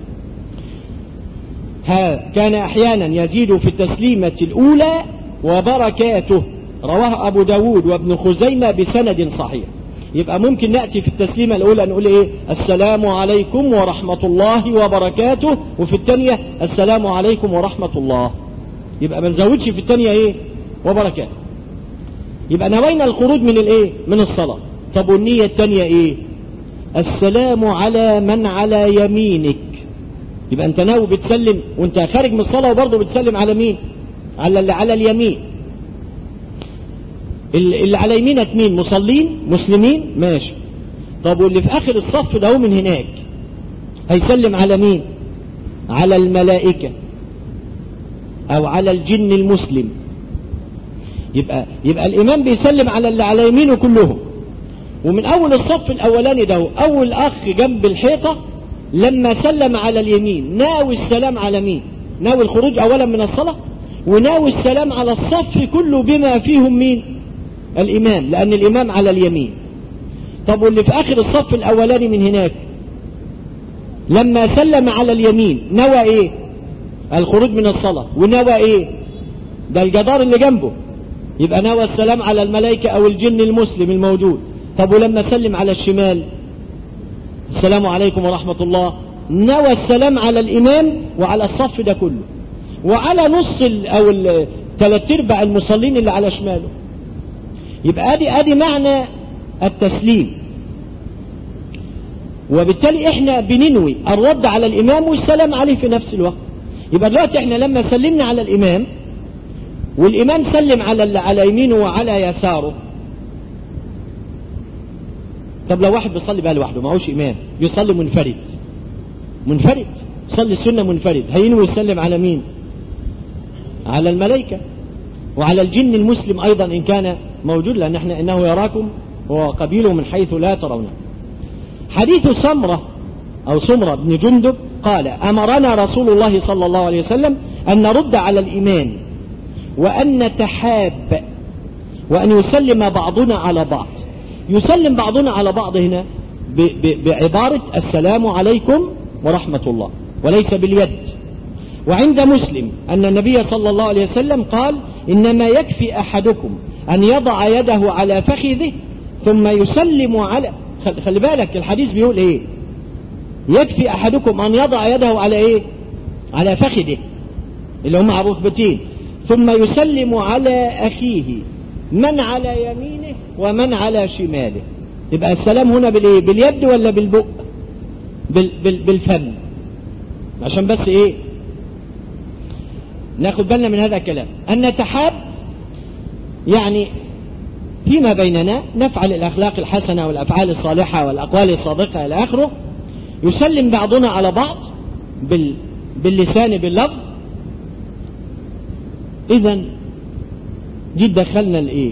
كان أحيانا يزيد في التسليمة الأولى وبركاته رواه أبو داود وابن خزيمة بسند صحيح يبقى ممكن نأتي في التسليمة الأولى نقول إيه السلام عليكم ورحمة الله وبركاته وفي الثانية السلام عليكم ورحمة الله يبقى ما نزودش في الثانية إيه وبركاته يبقى نوينا الخروج من الإيه من الصلاة طب والنية الثانية إيه السلام على من على يمينك يبقى انت ناوي بتسلم وانت خارج من الصلاة وبرضه بتسلم على مين على اللي على اليمين اللي على يمينك مين مصلين مسلمين ماشي طب واللي في اخر الصف ده من هناك هيسلم على مين على الملائكة او على الجن المسلم يبقى يبقى الامام بيسلم على اللي على يمينه كلهم ومن اول الصف الاولاني ده اول اخ جنب الحيطة لما سلم على اليمين ناوي السلام على مين ناوي الخروج اولا من الصلاة وناوي السلام على الصف كله بما فيهم مين الامام لان الامام على اليمين طب واللي في اخر الصف الاولاني من هناك لما سلم على اليمين نوى ايه الخروج من الصلاة ونوى ايه ده الجدار اللي جنبه يبقى نوى السلام على الملائكة أو الجن المسلم الموجود طب ولما سلم على الشمال السلام عليكم ورحمة الله نوى السلام على الإمام وعلى الصف ده كله وعلى نص ال أو ثلاث ارباع المصلين اللي على شماله يبقى ادي ادي معنى التسليم وبالتالي احنا بننوي الرد على الامام والسلام عليه في نفس الوقت يبقى دلوقتي احنا لما سلمنا على الامام والامام سلم على على يمينه وعلى يساره طب لو واحد بيصلي بقى لوحده معهوش امام بيصلي منفرد منفرد صلي السنه منفرد هينوي يسلم على مين على الملائكه وعلى الجن المسلم ايضا ان كان موجود لان احنا انه يراكم هو قبيله من حيث لا ترونه حديث سمره او سمره بن جندب قال امرنا رسول الله صلى الله عليه وسلم ان نرد على الامام وان نتحاب وان يسلم بعضنا على بعض يسلم بعضنا على بعض هنا بعبارة السلام عليكم ورحمة الله وليس باليد وعند مسلم أن النبي صلى الله عليه وسلم قال إنما يكفي أحدكم أن يضع يده على فخذه ثم يسلم على خلي بالك الحديث بيقول إيه يكفي أحدكم أن يضع يده على إيه على فخذه اللي هم على ركبتين ثم يسلم على أخيه من على يمينه ومن على شماله يبقى السلام هنا بالايه باليد ولا بالبق بال بال بالفم عشان بس ايه ناخد بالنا من هذا الكلام ان نتحاب يعني فيما بيننا نفعل الاخلاق الحسنه والافعال الصالحه والاقوال الصادقه الى اخره يسلم بعضنا على بعض بال باللسان باللفظ اذا دي دخلنا الايه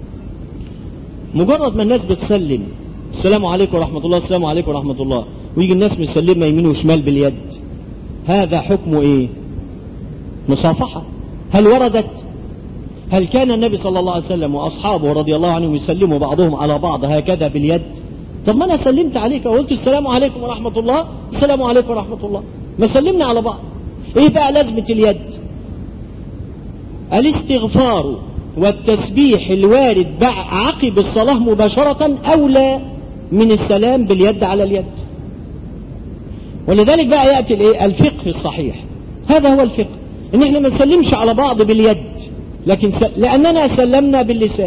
مجرد ما الناس بتسلم السلام عليكم ورحمة الله السلام عليكم ورحمة الله ويجي الناس مسلمة يمين وشمال باليد هذا حكمه ايه مصافحة هل وردت هل كان النبي صلى الله عليه وسلم واصحابه رضي الله عنهم يسلموا بعضهم على بعض هكذا باليد طب ما انا سلمت عليك وقلت السلام عليكم ورحمة الله السلام عليكم ورحمة الله ما سلمنا على بعض ايه بقى لازمة اليد الاستغفار والتسبيح الوارد عقب الصلاة مباشرة أولى من السلام باليد على اليد ولذلك بقى يأتي الايه الفقه الصحيح هذا هو الفقه ان احنا ما نسلمش على بعض باليد لكن س... لأننا سلمنا باللسان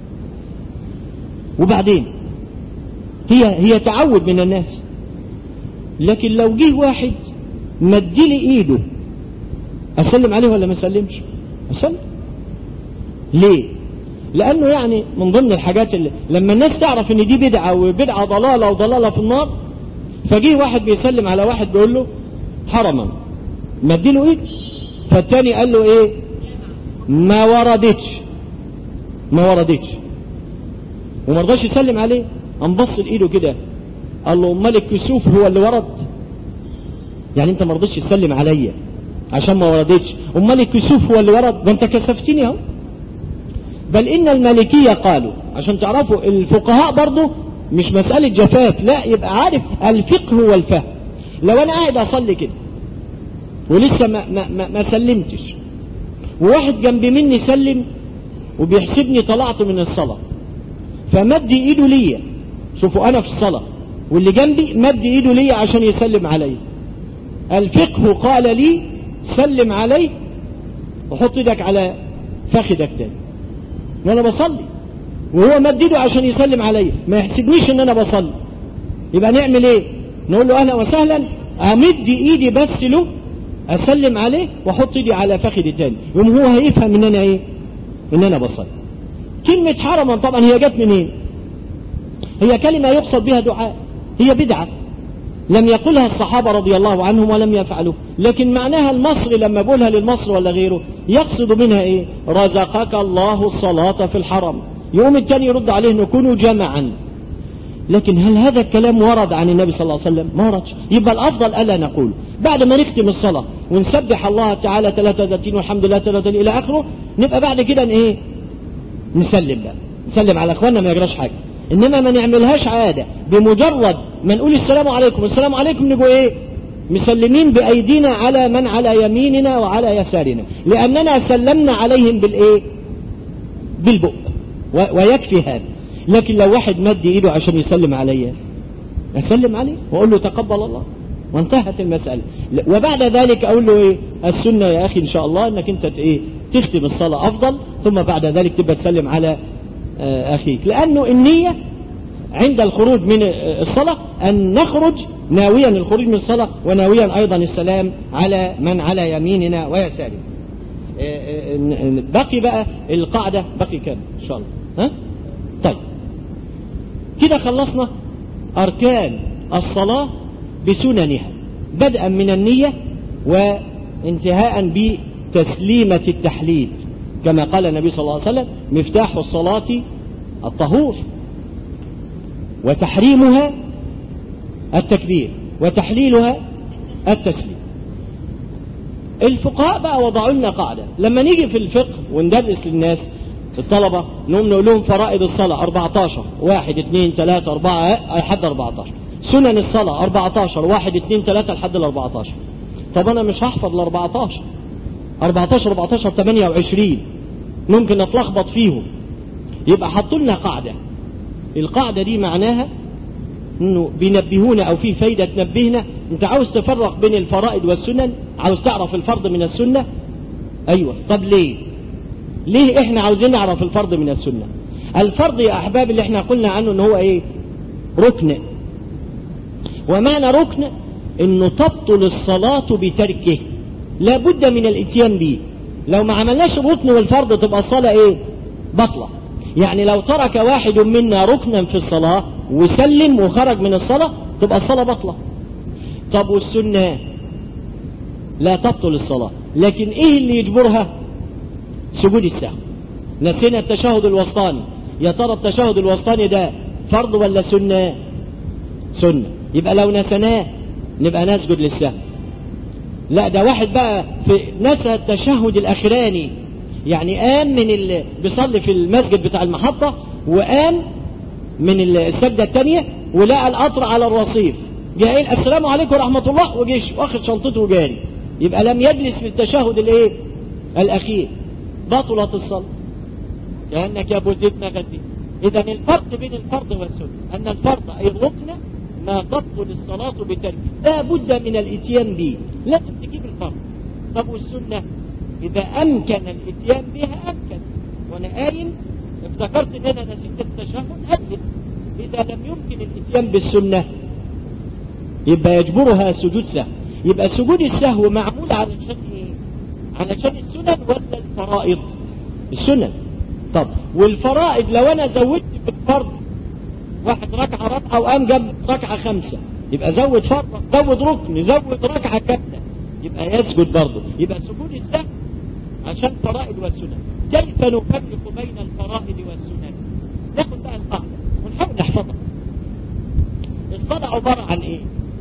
وبعدين هي هي تعود من الناس لكن لو جه واحد مدلي ايده اسلم عليه ولا ما اسلمش اسلم ليه لانه يعني من ضمن الحاجات اللي لما الناس تعرف ان دي بدعه وبدعه ضلاله وضلاله في النار فجه واحد بيسلم على واحد بيقول له حرما مديله ايده فالتاني قال له ايه ما وردتش ما وردتش وما رضاش يسلم عليه قام بص لايده كده قال له امال الكسوف هو اللي ورد يعني انت ما رضيتش تسلم عليا عشان ما وردتش امال الكسوف هو اللي ورد ده انت كسفتني اهو بل ان المالكية قالوا عشان تعرفوا الفقهاء برضو مش مسألة جفاف لا يبقى عارف الفقه والفهم لو انا قاعد اصلي كده ولسه ما, ما, ما, ما سلمتش وواحد جنب مني سلم وبيحسبني طلعت من الصلاة فمد ايده ليا شوفوا انا في الصلاة واللي جنبي مد ايده ليا عشان يسلم علي الفقه قال لي سلم عليه وحط ايدك على فخدك تاني وانا بصلي وهو مدده عشان يسلم عليا ما يحسبنيش ان انا بصلي يبقى نعمل ايه نقول له اهلا وسهلا امد ايدي بس له اسلم عليه واحط ايدي على فخدي تاني يوم هو هيفهم ان انا ايه ان انا بصلي كلمة حرما طبعا هي جت منين هي كلمة يقصد بها دعاء هي بدعة لم يقلها الصحابة رضي الله عنهم ولم يفعلوا لكن معناها المصري لما بقولها للمصري ولا غيره يقصد منها ايه رزقك الله الصلاة في الحرم يوم التاني يرد عليه نكونوا جمعا لكن هل هذا الكلام ورد عن النبي صلى الله عليه وسلم ما وردش يبقى الافضل الا نقول بعد ما نختم الصلاة ونسبح الله تعالى 33 والحمد لله 33 الى اخره نبقى بعد كده ايه نسلم بقى نسلم على اخواننا ما يجراش حاجه انما ما نعملهاش عادة بمجرد ما نقول السلام عليكم السلام عليكم نبقوا ايه مسلمين بايدينا على من على يميننا وعلى يسارنا لاننا سلمنا عليهم بالايه بالبق ويكفي هذا لكن لو واحد مد ايده عشان يسلم عليا اسلم عليه واقول له تقبل الله وانتهت المسألة وبعد ذلك اقول له ايه السنة يا اخي ان شاء الله انك انت ايه تختم الصلاة افضل ثم بعد ذلك تبقى تسلم على اخيك لانه النية عند الخروج من الصلاة ان نخرج ناويا الخروج من الصلاة وناويا ايضا السلام على من على يميننا ويسارنا بقي بقى القاعدة بقي كام ان شاء الله ها طيب كده خلصنا اركان الصلاة بسننها بدءا من النية وانتهاء بتسليمة التحليل كما قال النبي صلى الله عليه وسلم مفتاح الصلاة الطهور وتحريمها التكبير وتحليلها التسليم الفقهاء بقى وضعوا لنا قاعدة لما نيجي في الفقه وندرس للناس الطلبة نقوم نقول لهم فرائض الصلاة 14 واحد اثنين ثلاثة أربعة لحد 14 سنن الصلاة 14 واحد اثنين ثلاثة لحد ال 14 طب أنا مش هحفظ ال 14 14 14 28 ممكن اتلخبط فيهم يبقى حطوا لنا قاعدة القاعدة دي معناها انه بينبهونا او في فايدة تنبهنا انت عاوز تفرق بين الفرائض والسنن عاوز تعرف الفرض من السنة ايوه طب ليه ليه احنا عاوزين نعرف الفرض من السنة الفرض يا احباب اللي احنا قلنا عنه ان هو ايه ركن ومعنى ركن انه تبطل الصلاة بتركه لابد من الاتيان به لو ما عملناش الركن والفرض تبقى الصلاة ايه بطلة يعني لو ترك واحد منا ركنا في الصلاة وسلم وخرج من الصلاة تبقى الصلاة بطلة طب والسنة لا تبطل الصلاة لكن ايه اللي يجبرها سجود السهو نسينا التشهد الوسطاني يا ترى التشهد الوسطاني ده فرض ولا سنة سنة يبقى لو نسناه نبقى نسجد للسهو لا ده واحد بقى في نسى التشهد الاخراني يعني قام من ال... بيصلي في المسجد بتاع المحطة وقام من السجدة الثانية ولقى القطر على الرصيف جاء قال السلام عليكم ورحمة الله وجيش واخد شنطته وجاري يبقى لم يجلس في التشهد الايه الاخير بطلت الصلاة كأنك يا ابو زيد غزير اذا الفرق بين الفرض والسنة ان الفرض اي الركن ما تبطل الصلاة بتركه لا بد من الاتيان به لازم تجيب الفرض طب والسنة إذا أمكن الاتيان بها أمكن وأنا قايم افتكرت إن أنا نسيت التشهد أجلس إذا لم يمكن الاتيان بالسنة يبقى يجبرها سجود سهو يبقى سجود السهو معمول علشان إيه؟ علشان السنن ولا الفرائض السنن طب والفرائض لو أنا زودت بالفرض واحد ركعة ركعة وقام جنب ركعة خمسة يبقى زود فرض زود ركن زود ركعة كاملة يبقى يسجد برضه يبقى سجود السهو عشان فرائض والسنن كيف نفرق بين الفرائض والسنن ناخد بقى القاعدة ونحاول نحفظها الصلاة عبارة عن ايه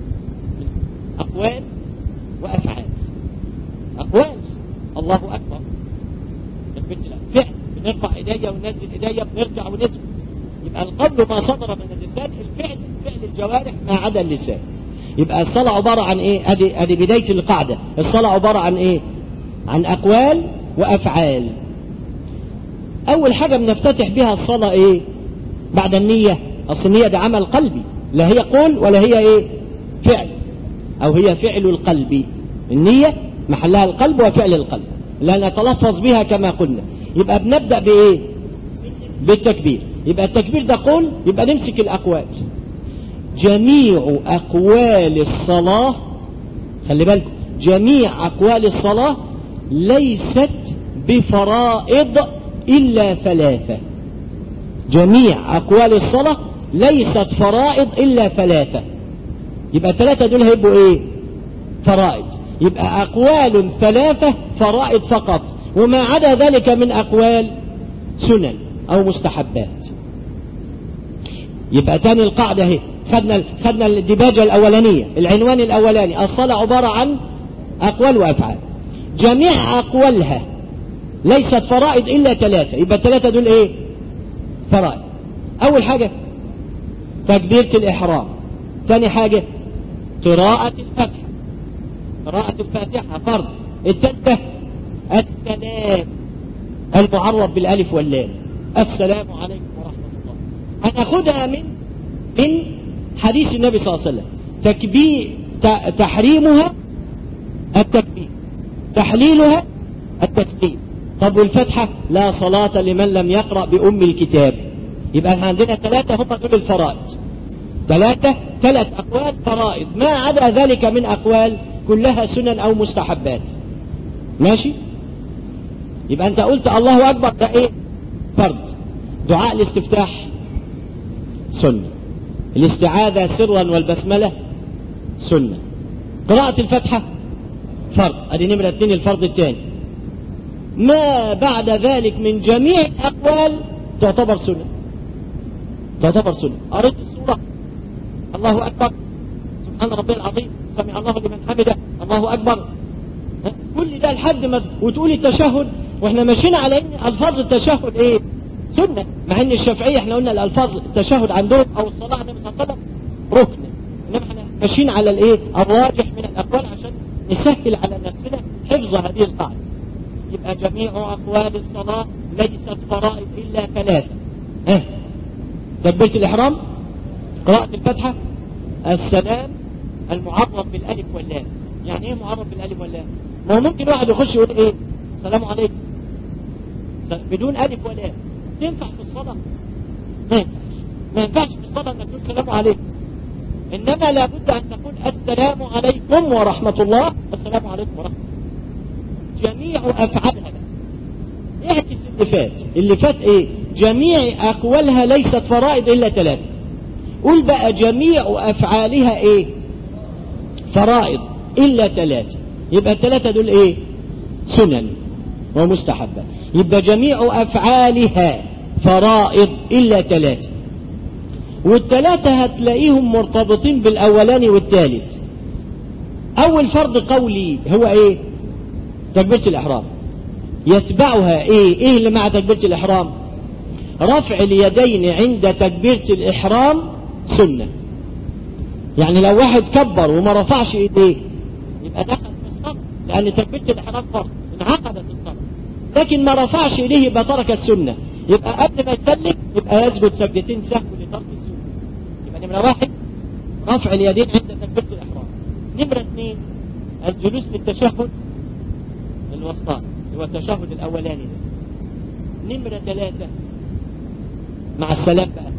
اقوال وافعال اقوال الله اكبر فعل بنرفع ايديا وننزل ايديا بنرجع ونسجد يبقى القول ما صدر من اللسان الفعل فعل الجوارح ما عدا اللسان يبقى الصلاة عبارة عن ايه ادي ادي بداية القاعدة الصلاة عبارة عن ايه عن اقوال وافعال اول حاجة بنفتتح بها الصلاة ايه بعد النية اصل النية ده عمل قلبي لا هي قول ولا هي ايه فعل او هي فعل القلب النية محلها القلب وفعل القلب لا نتلفظ بها كما قلنا يبقى بنبدأ بايه بالتكبير يبقى التكبير ده قول يبقى نمسك الاقوال جميع أقوال الصلاة خلي بالكم جميع أقوال الصلاة ليست بفرائض إلا ثلاثة جميع أقوال الصلاة ليست فرائض إلا ثلاثة يبقى الثلاثة دول هيبقوا إيه فرائض يبقى أقوال ثلاثة فرائض فقط وما عدا ذلك من أقوال سنن أو مستحبات يبقى تاني القاعدة اهي خدنا خدنا الدباجة الأولانية العنوان الأولاني الصلاة عبارة عن أقوال وأفعال جميع أقوالها ليست فرائض إلا ثلاثة يبقى الثلاثة دول إيه فرائض أول حاجة تكبيرة الإحرام ثاني حاجة قراءة الفتح قراءة الفاتحة فرض الثالثة السلام المعرب بالألف واللام السلام عليكم ورحمة الله هناخدها من من حديث النبي صلى الله عليه وسلم تكبير تحريمها التكبير تحليلها التسليم طب والفتحة لا صلاة لمن لم يقرأ بأم الكتاب يبقى عندنا ثلاثة هم دول الفرائض ثلاثة ثلاث أقوال فرائض ما عدا ذلك من أقوال كلها سنن أو مستحبات ماشي يبقى أنت قلت الله أكبر ده إيه فرض دعاء الاستفتاح سنة الاستعاذة سرا والبسملة سنة قراءة الفتحة فرض ادي نمرة اثنين الفرض الثاني ما بعد ذلك من جميع الأقوال تعتبر سنة تعتبر سنة قريت السورة الله أكبر سبحان ربي العظيم سمع الله لمن حمده الله أكبر كل ده لحد ما وتقول التشهد واحنا ماشيين على ان الفاظ التشهد ايه سنة مع ان الشافعية احنا قلنا الالفاظ التشهد عندهم او الصلاة على النبي صلى الله عليه وسلم ركن انما احنا ماشيين على الايه الراجح من الاقوال عشان نسهل على نفسنا حفظ هذه القاعدة يبقى جميع اقوال الصلاة ليست فرائض الا ثلاثة ها تكبيرة الاحرام قراءة الفاتحة السلام المعرف بالالف واللام يعني ايه معرف بالالف واللام ما هو ممكن واحد يخش يقول ايه السلام عليكم بدون الف ولام تنفع في الصلاة ما ينفعش ما ينفعش في الصلاة انك تقول السلام عليكم انما لابد ان تقول السلام عليكم ورحمة الله السلام عليكم ورحمة الله جميع افعالها بقى اعكس اللي فات اللي فات ايه جميع اقوالها ليست فرائض الا ثلاثة قول بقى جميع افعالها ايه فرائض الا ثلاثة يبقى الثلاثة دول ايه سنن ومستحبة يبقى جميع افعالها فرائض الا ثلاثة والثلاثة هتلاقيهم مرتبطين بالاولاني والثالث اول فرض قولي هو ايه تكبيرة الاحرام يتبعها ايه ايه اللي مع تكبيرة الاحرام رفع اليدين عند تكبيرة الاحرام سنة يعني لو واحد كبر وما رفعش ايديه يبقى دخل في الصلاة لان تكبيرة الاحرام فرض انعقدت الصلاة لكن ما رفعش ايديه يبقى ترك السنة يبقى قبل ما يسلم يبقى يسجد سجدتين سهو لترك السنة يبقى نمرة واحد رفع اليدين عند تكبيرة الإحرام نمرة اثنين الجلوس للتشهد الوسطاني هو التشهد الأولاني ده نمرة ثلاثة مع السلام بقى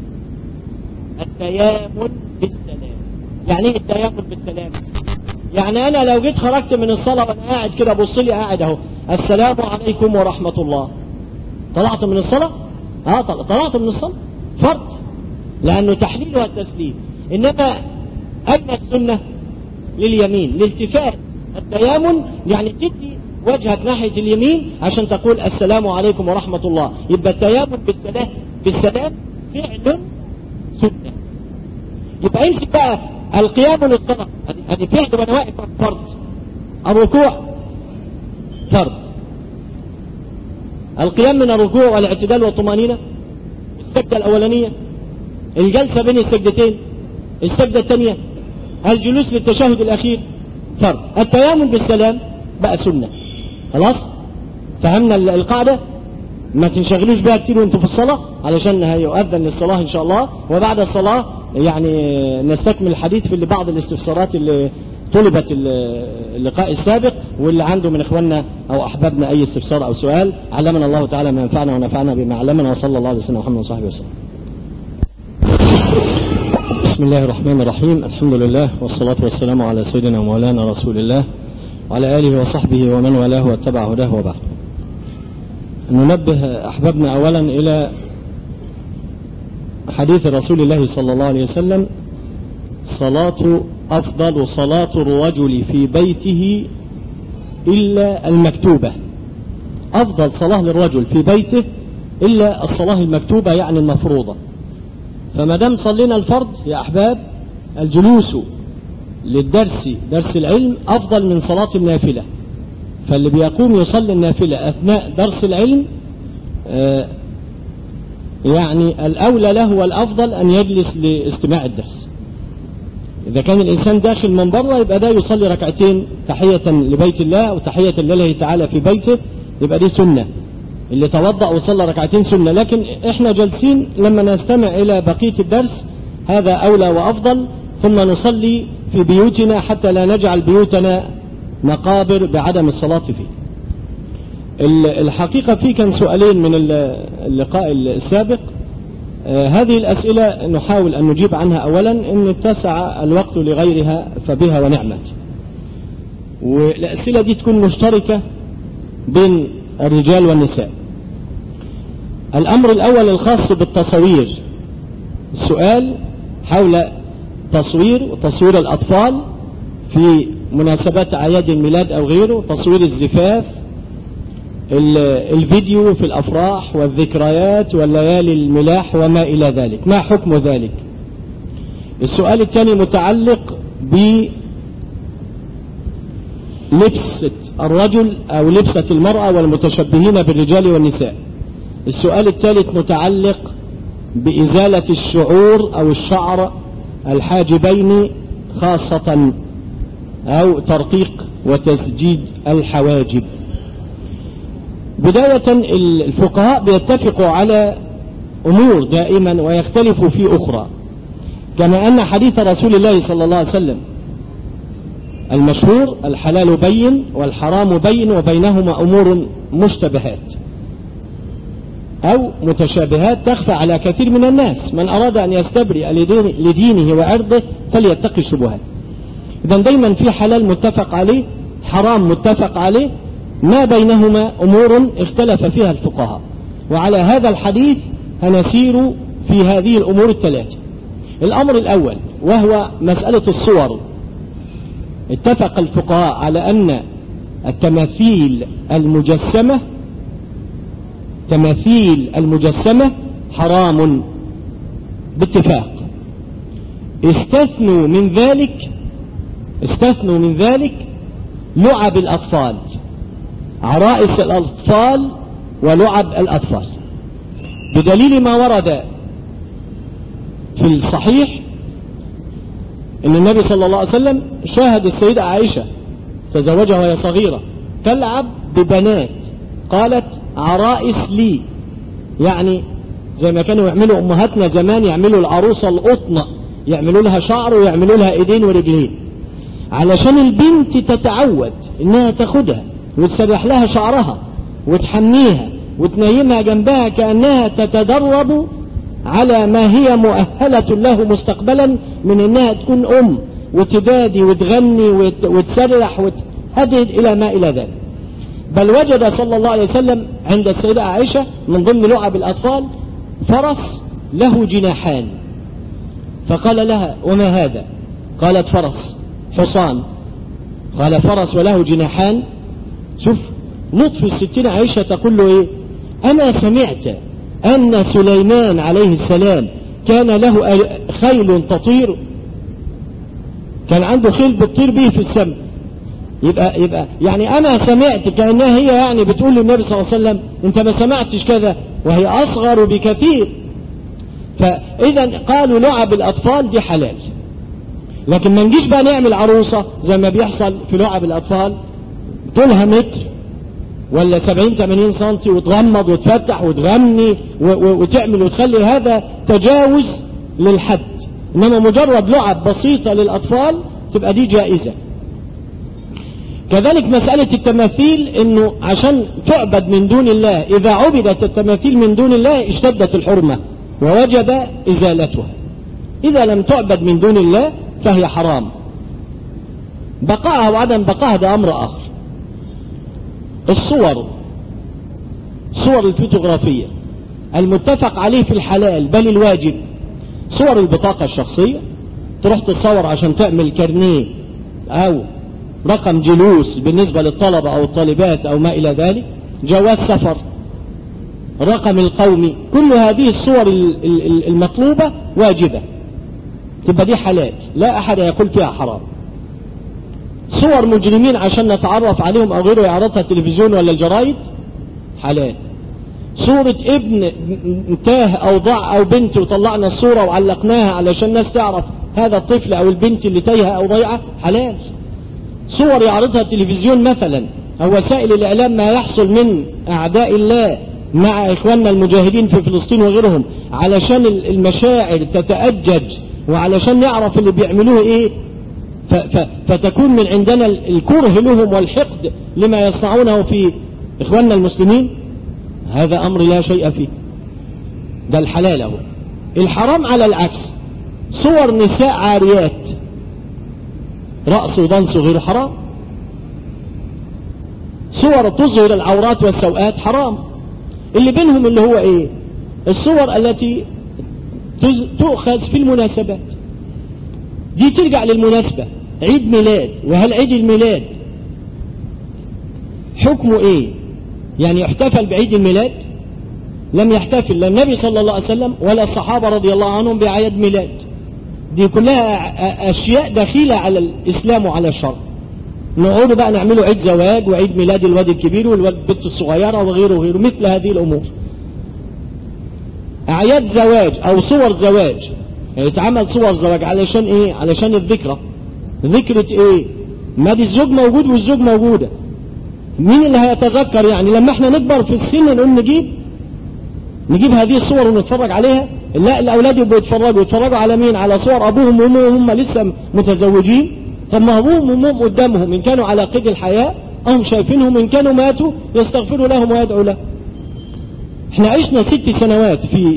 التيامن بالسلام يعني ايه التيامن بالسلام يعني انا لو جيت خرجت من الصلاة وانا قاعد كده ابص لي قاعد اهو السلام عليكم ورحمة الله طلعت من الصلاة اه طلعت من الصلاة فرض لانه تحليل والتسليم انما اين السنة لليمين الالتفات التيامن يعني تدي وجهك ناحية اليمين عشان تقول السلام عليكم ورحمة الله يبقى التيامن بالسلام بالسلام فعل سنة يبقى امسك بقى القيام للصلاة هذه فعل وانا واقف فرض الركوع فرض القيام من الركوع والاعتدال والطمأنينة السجدة الأولانية الجلسة بين السجدتين السجدة الثانية الجلوس للتشهد الأخير فرض التيامن بالسلام بقى سنة خلاص فهمنا القاعدة ما تنشغلوش بها كتير وانتوا في الصلاة علشان هيؤذن للصلاة ان شاء الله وبعد الصلاة يعني نستكمل الحديث في بعض الاستفسارات اللي طلبت اللقاء السابق واللي عنده من اخواننا او احبابنا اي استفسار او سؤال علمنا الله تعالى ما ينفعنا ونفعنا بما علمنا وصلى الله على سيدنا محمد وصحبه وسلم. بسم الله الرحمن الرحيم الحمد لله والصلاة والسلام على سيدنا مولانا رسول الله وعلى آله وصحبه ومن والاه واتبع هداه وبعد ننبه أحبابنا أولا إلى حديث رسول الله صلى الله عليه وسلم صلاة أفضل صلاة الرجل في بيته إلا المكتوبة أفضل صلاة للرجل في بيته إلا الصلاة المكتوبة يعني المفروضة فما دام صلينا الفرض يا أحباب الجلوس للدرس درس العلم أفضل من صلاة النافلة فاللي بيقوم يصلي النافلة أثناء درس العلم آه يعني الأولى له والأفضل أن يجلس لاستماع الدرس إذا كان الإنسان داخل من بره يبقى ده يصلي ركعتين تحية لبيت الله أو تحية لله تعالى في بيته يبقى دي سنة اللي توضأ وصلى ركعتين سنة لكن احنا جالسين لما نستمع إلى بقية الدرس هذا أولى وأفضل ثم نصلي في بيوتنا حتى لا نجعل بيوتنا مقابر بعدم الصلاة فيه الحقيقة في كان سؤالين من اللقاء السابق آه هذه الأسئلة نحاول أن نجيب عنها أولا إن اتسع الوقت لغيرها فبها ونعمت والأسئلة دي تكون مشتركة بين الرجال والنساء الأمر الأول الخاص بالتصوير السؤال حول تصوير وتصوير الأطفال في مناسبات أعياد الميلاد أو غيره تصوير الزفاف الفيديو في الأفراح والذكريات والليالي الملاح وما إلى ذلك ما حكم ذلك السؤال الثاني متعلق بلبسة الرجل أو لبسة المرأة والمتشبهين بالرجال والنساء السؤال الثالث متعلق بإزالة الشعور أو الشعر الحاجبين خاصة أو ترقيق وتسجيد الحواجب بداية الفقهاء بيتفقوا على أمور دائما ويختلفوا في أخرى كما أن حديث رسول الله صلى الله عليه وسلم المشهور الحلال بين والحرام بين وبينهما أمور مشتبهات أو متشابهات تخفى على كثير من الناس من أراد أن يستبرئ لدينه وعرضه فليتقي الشبهات إذا دايما في حلال متفق عليه حرام متفق عليه ما بينهما أمور اختلف فيها الفقهاء وعلى هذا الحديث هنسير في هذه الأمور الثلاثة الأمر الأول وهو مسألة الصور اتفق الفقهاء على أن التماثيل المجسمة تماثيل المجسمة حرام باتفاق استثنوا من ذلك استثنوا من ذلك لعب الأطفال عرائس الأطفال ولعب الأطفال بدليل ما ورد في الصحيح ان النبي صلى الله عليه وسلم شاهد السيدة عائشة تزوجها وهي صغيرة تلعب ببنات قالت عرائس لي يعني زي ما كانوا يعملوا امهاتنا زمان يعملوا العروسة القطنة يعملوا لها شعر ويعملوا لها ايدين ورجلين علشان البنت تتعود انها تاخدها وتسرح لها شعرها وتحميها وتنيمها جنبها كأنها تتدرب على ما هي مؤهلة له مستقبلا من انها تكون ام وتدادي وتغني وتسرح وتهدد الى ما الى ذلك بل وجد صلى الله عليه وسلم عند السيدة عائشة من ضمن لعب الأطفال فرس له جناحان فقال لها وما هذا قالت فرس حصان قال فرس وله جناحان شوف لطف الستين عائشة تقول له ايه انا سمعت ان سليمان عليه السلام كان له خيل تطير كان عنده خيل بتطير به في السماء يبقى يبقى يعني انا سمعت كانها هي يعني بتقول للنبي صلى الله عليه وسلم انت ما سمعتش كذا وهي اصغر بكثير فاذا قالوا لعب الاطفال دي حلال لكن ما نجيش بقى نعمل عروسه زي ما بيحصل في لعب الاطفال طولها متر ولا 70 80 سنتي وتغمض وتفتح وتغني وتعمل وتخلي هذا تجاوز للحد انما مجرد لعب بسيطه للاطفال تبقى دي جائزه كذلك مسألة التماثيل انه عشان تعبد من دون الله اذا عبدت التماثيل من دون الله اشتدت الحرمة ووجب ازالتها اذا لم تعبد من دون الله فهي حرام بقاءها وعدم بقاءها ده امر اخر الصور صور الفوتوغرافية المتفق عليه في الحلال بل الواجب صور البطاقة الشخصية تروح تصور عشان تعمل كارنيه او رقم جلوس بالنسبة للطلبة او الطالبات او ما الى ذلك جواز سفر رقم القومي كل هذه الصور المطلوبة واجبة تبقى دي حلال لا احد يقول فيها حرام صور مجرمين عشان نتعرف عليهم او غيره يعرضها التلفزيون ولا الجرايد حلال صورة ابن تاه او ضاع او بنت وطلعنا الصورة وعلقناها علشان الناس تعرف هذا الطفل او البنت اللي تايهة او ضيعة حلال صور يعرضها التلفزيون مثلا او وسائل الاعلام ما يحصل من اعداء الله مع إخواننا المجاهدين في فلسطين وغيرهم علشان المشاعر تتأجج وعلشان نعرف اللي بيعملوه إيه فتكون من عندنا الكره لهم والحقد لما يصنعونه في إخواننا المسلمين هذا أمر لا شيء فيه ده الحلال هو الحرام على العكس صور نساء عاريات رأس وضنس غير حرام صور تظهر العورات والسوءات حرام اللي بينهم اللي هو ايه الصور التي تؤخذ في المناسبات دي ترجع للمناسبة عيد ميلاد وهل عيد الميلاد حكمه ايه يعني يحتفل بعيد الميلاد لم يحتفل لا النبي صلى الله عليه وسلم ولا الصحابة رضي الله عنهم بأعياد ميلاد دي كلها أشياء دخيلة على الإسلام وعلى الشرع نقعد بقى نعمله عيد زواج وعيد ميلاد الواد الكبير والبنت الصغيرة وغيره وغيره مثل هذه الأمور أعياد زواج أو صور زواج يعني يتعمل صور زواج علشان إيه علشان الذكرى ذكرة إيه ما دي الزوج موجود والزوج موجودة مين اللي هيتذكر يعني لما احنا نكبر في السن نقوم نجيب نجيب هذه الصور ونتفرج عليها لا الأولاد يبقوا يتفرجوا يتفرجوا على مين على صور أبوهم وأمهم هم لسه متزوجين طب ما أبوهم وأمهم قدامهم إن كانوا على قيد الحياة هم شايفينهم إن كانوا ماتوا يستغفروا لهم ويدعوا لهم احنا عشنا ست سنوات في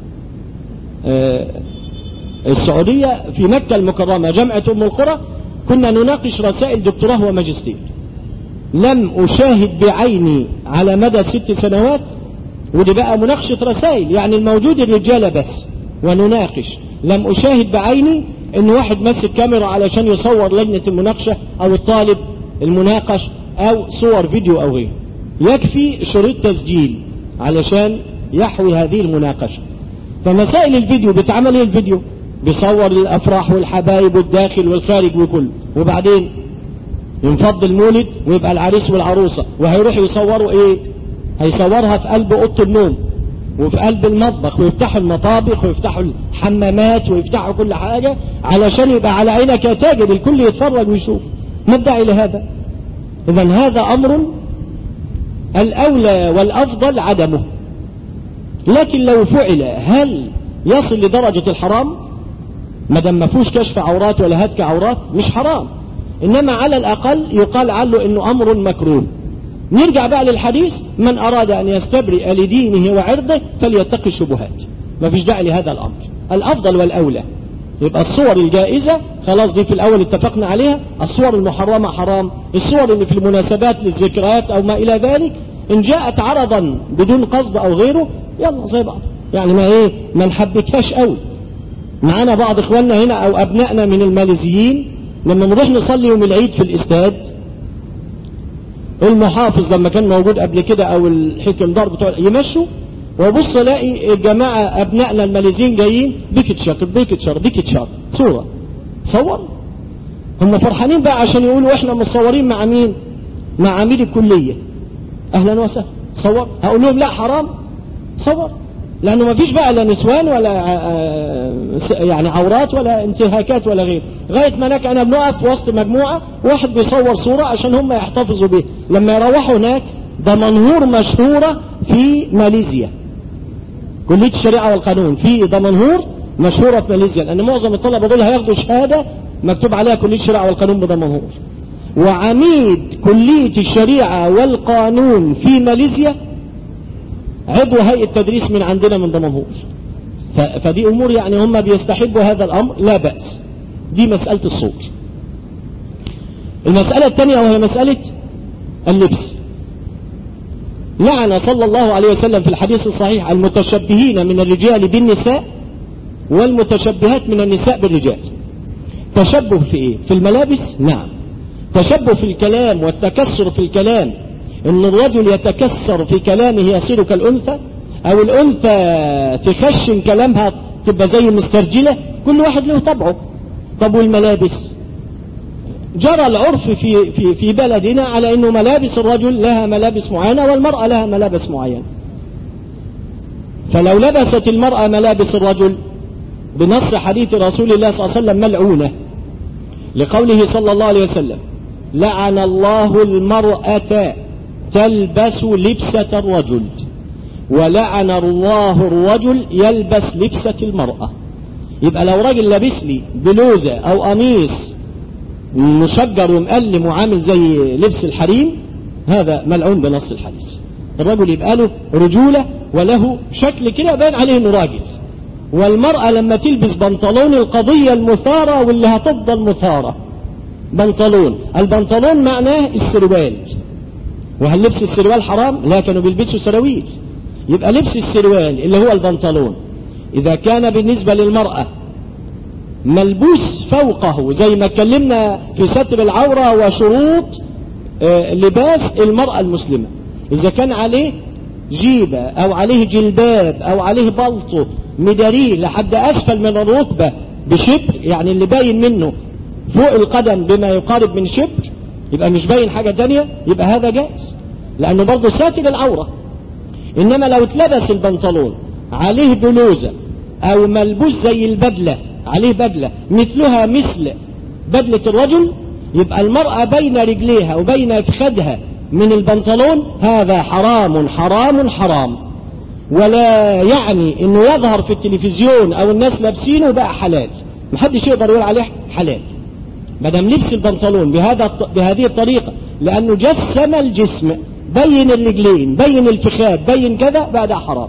آه السعودية في مكة المكرمة جامعة أم القرى كنا نناقش رسائل دكتوراه وماجستير لم أشاهد بعيني على مدى ست سنوات ودي بقى مناقشة رسائل يعني الموجود الرجالة بس ونناقش لم أشاهد بعيني ان واحد ماسك كاميرا علشان يصور لجنة المناقشة او الطالب المناقش او صور فيديو او غيره يكفي شريط تسجيل علشان يحوي هذه المناقشة فمسائل الفيديو بتعمل ايه الفيديو بيصور الافراح والحبايب والداخل والخارج وكله وبعدين ينفض المولد ويبقى العريس والعروسة وهيروحوا يصوروا ايه هيصورها في قلب اوضه النوم وفي قلب المطبخ ويفتحوا المطابخ ويفتحوا الحمامات ويفتحوا كل حاجة علشان يبقى على عينك يا تاجر الكل يتفرج ويشوف ما الداعي لهذا اذا هذا امر الاولى والافضل عدمه لكن لو فعل هل يصل لدرجة الحرام ما دام ما فيهوش كشف عورات ولا هتك عورات مش حرام انما على الاقل يقال عنه انه امر مكروه نرجع بقى للحديث من أراد أن يستبرئ لدينه وعرضه فليتقي الشبهات ما فيش داعي لهذا الأمر الأفضل والأولى يبقى الصور الجائزة خلاص دي في الأول اتفقنا عليها الصور المحرمة حرام الصور اللي في المناسبات للذكريات أو ما إلى ذلك إن جاءت عرضا بدون قصد أو غيره يلا زي بعض يعني ما إيه ما نحبكهاش قوي معانا بعض إخواننا هنا أو أبنائنا من الماليزيين لما نروح نصلي يوم العيد في الاستاد المحافظ لما كان موجود قبل كده او الحكم دار بتوع يمشوا وبص الاقي الجماعة ابنائنا الماليزيين جايين بيكتشر بيكتشر بيكتشر صورة صور هم فرحانين بقى عشان يقولوا احنا متصورين مع مين مع عميد الكلية اهلا وسهلا صور هقول لهم لا حرام صور لانه ما فيش بقى لا نسوان ولا يعني عورات ولا انتهاكات ولا غير لغايه ما هناك انا بنقف وسط مجموعه واحد بيصور صوره عشان هم يحتفظوا بيها لما يروحوا هناك ده منهور مشهوره في ماليزيا كليه الشريعه والقانون في دمنهور مشهوره في ماليزيا لان معظم الطلبه دول هياخدوا شهاده مكتوب عليها كليه الشريعه والقانون بدمنهور وعميد كليه الشريعه والقانون في ماليزيا عضو هيئة تدريس من عندنا من دمنهور فدي أمور يعني هم بيستحبوا هذا الأمر لا بأس دي مسألة الصوت المسألة الثانية وهي مسألة اللبس لعن صلى الله عليه وسلم في الحديث الصحيح المتشبهين من الرجال بالنساء والمتشبهات من النساء بالرجال تشبه في ايه في الملابس نعم تشبه في الكلام والتكسر في الكلام ان الرجل يتكسر في كلامه يصير كالانثى او الانثى تخشن كلامها تبقى زي المسترجلة كل واحد له طبعه طب والملابس جرى العرف في, في, في بلدنا على انه ملابس الرجل لها ملابس معينة والمرأة لها ملابس معينة فلو لبست المرأة ملابس الرجل بنص حديث رسول الله صلى الله عليه وسلم ملعونة لقوله صلى الله عليه وسلم لعن الله المرأة تلبس لبسة الرجل ولعن الله الرجل يلبس لبسة المرأة يبقى لو راجل لابس لي بلوزة او قميص مشجر ومقلم وعامل زي لبس الحريم هذا ملعون بنص الحديث الرجل يبقى له رجولة وله شكل كده باين عليه انه راجل والمرأة لما تلبس بنطلون القضية المثارة واللي هتفضل مثارة بنطلون البنطلون معناه السروال وهل لبس السروال حرام لا كانوا بيلبسوا سراويل يبقى لبس السروال اللي هو البنطلون إذا كان بالنسبة للمرأة ملبوس فوقه زي ما اتكلمنا في ستر العورة وشروط لباس المرأة المسلمة إذا كان عليه جيبة أو عليه جلباب أو عليه بلطو مداريه لحد أسفل من الركبة بشبر يعني اللي باين منه فوق القدم بما يقارب من شبر يبقى مش باين حاجة تانية يبقى هذا جائز لأنه برضه ساتر العورة إنما لو اتلبس البنطلون عليه بلوزة أو ملبوس زي البدلة عليه بدلة مثلها مثل بدلة الرجل يبقى المرأة بين رجليها وبين فخدها من البنطلون هذا حرام حرام حرام ولا يعني انه يظهر في التلفزيون او الناس لابسينه بقى حلال محدش يقدر يقول عليه حلال ما دام لبس البنطلون بهذا بهذه الطريقة لانه جسم الجسم بين الرجلين بين الفخاد بين كذا بقى ده حرام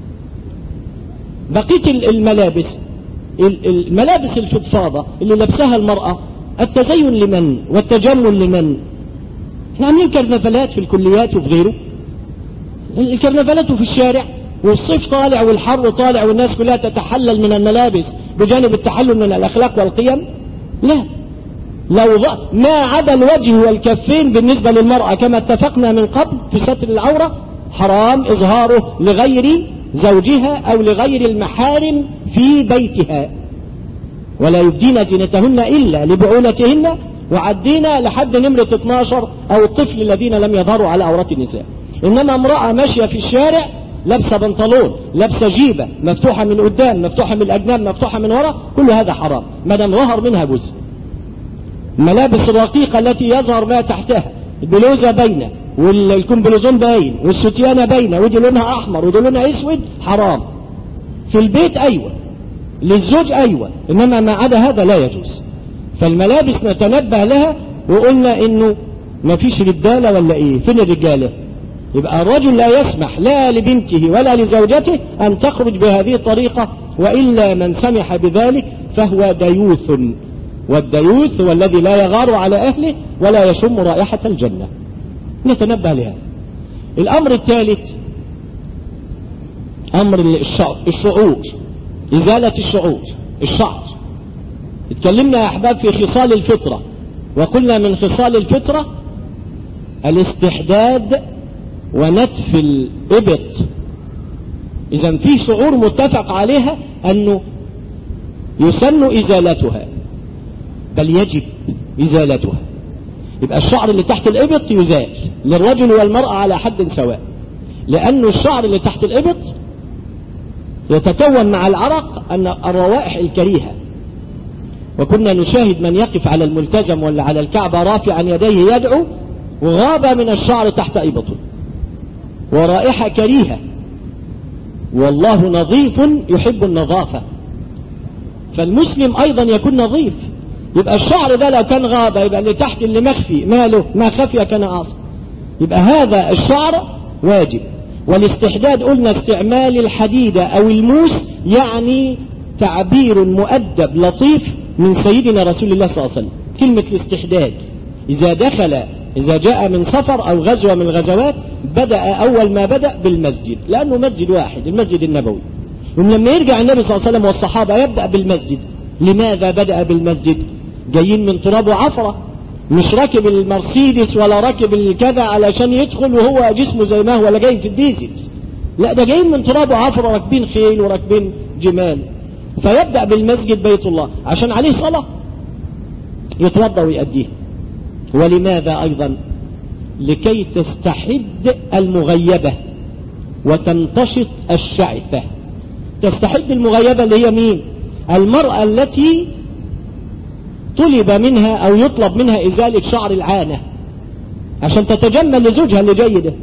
بقية الملابس الملابس الفضفاضة اللي لبسها المرأة التزين لمن والتجمل لمن احنا عاملين كرنفالات في الكليات وفي غيره الكرنفالات في الشارع والصيف طالع والحر طالع والناس كلها تتحلل من الملابس بجانب التحلل من الأخلاق والقيم لا لو ض... ما عدا الوجه والكفين بالنسبة للمرأة كما اتفقنا من قبل في ستر العورة حرام إظهاره لغير زوجها أو لغير المحارم في بيتها ولا يبدين زينتهن إلا لبعولتهن وعدينا لحد نمرة 12 أو الطفل الذين لم يظهروا على عورات النساء إنما امرأة ماشية في الشارع لابسة بنطلون لابسة جيبة مفتوحة من قدام مفتوحة من الأجناب مفتوحة من وراء كل هذا حرام ما دام ظهر منها جزء الملابس الرقيقة التي يظهر ما تحتها البلوزة باينة والكمبلوزون باين والستيانة باينة ودي لونها أحمر ودي لونها أسود حرام في البيت أيوة للزوج أيوة إنما ما عدا هذا لا يجوز فالملابس نتنبه لها وقلنا إنه ما فيش رجالة ولا إيه فين الرجالة يبقى الرجل لا يسمح لا لبنته ولا لزوجته أن تخرج بهذه الطريقة وإلا من سمح بذلك فهو ديوث والديوث هو الذي لا يغار على أهله ولا يشم رائحة الجنة نتنبه لهذا الأمر الثالث أمر الشعور إزالة الشعور الشعر اتكلمنا يا أحباب في خصال الفطرة وقلنا من خصال الفطرة الاستحداد ونتف الإبط إذا في شعور متفق عليها أنه يسن إزالتها بل يجب إزالتها يبقى الشعر اللي تحت الإبط يزال للرجل والمرأة على حد سواء لأنه الشعر اللي تحت الإبط يتكون مع العرق أن الروائح الكريهة وكنا نشاهد من يقف على الملتزم ولا على الكعبة رافعا يديه يدعو وغاب من الشعر تحت إبطه ورائحة كريهة والله نظيف يحب النظافة فالمسلم أيضا يكون نظيف يبقى الشعر ده لو كان غابة يبقى اللي تحت اللي مخفي ماله ما خفي كان أعصى يبقى هذا الشعر واجب والاستحداد قلنا استعمال الحديدة أو الموس يعني تعبير مؤدب لطيف من سيدنا رسول الله صلى الله عليه وسلم كلمة الاستحداد إذا دخل إذا جاء من سفر أو غزوة من الغزوات بدأ أول ما بدأ بالمسجد لأنه مسجد واحد المسجد النبوي ولما يرجع النبي صلى الله عليه وسلم والصحابة يبدأ بالمسجد لماذا بدأ بالمسجد جايين من تراب وعفرة مش راكب المرسيدس ولا راكب الكذا علشان يدخل وهو جسمه زي ما هو ولا جاي في الديزل لا ده جايين من تراب وعفرة راكبين خيل وراكبين جمال فيبدأ بالمسجد بيت الله عشان عليه صلاة يتوضا ويأديها ولماذا أيضا لكي تستحد المغيبة وتنتشط الشعثة تستحد المغيبة اللي هي مين المرأة التي طلب منها أو يطلب منها إزالة شعر العانة عشان تتجمل لزوجها اللي جاي ده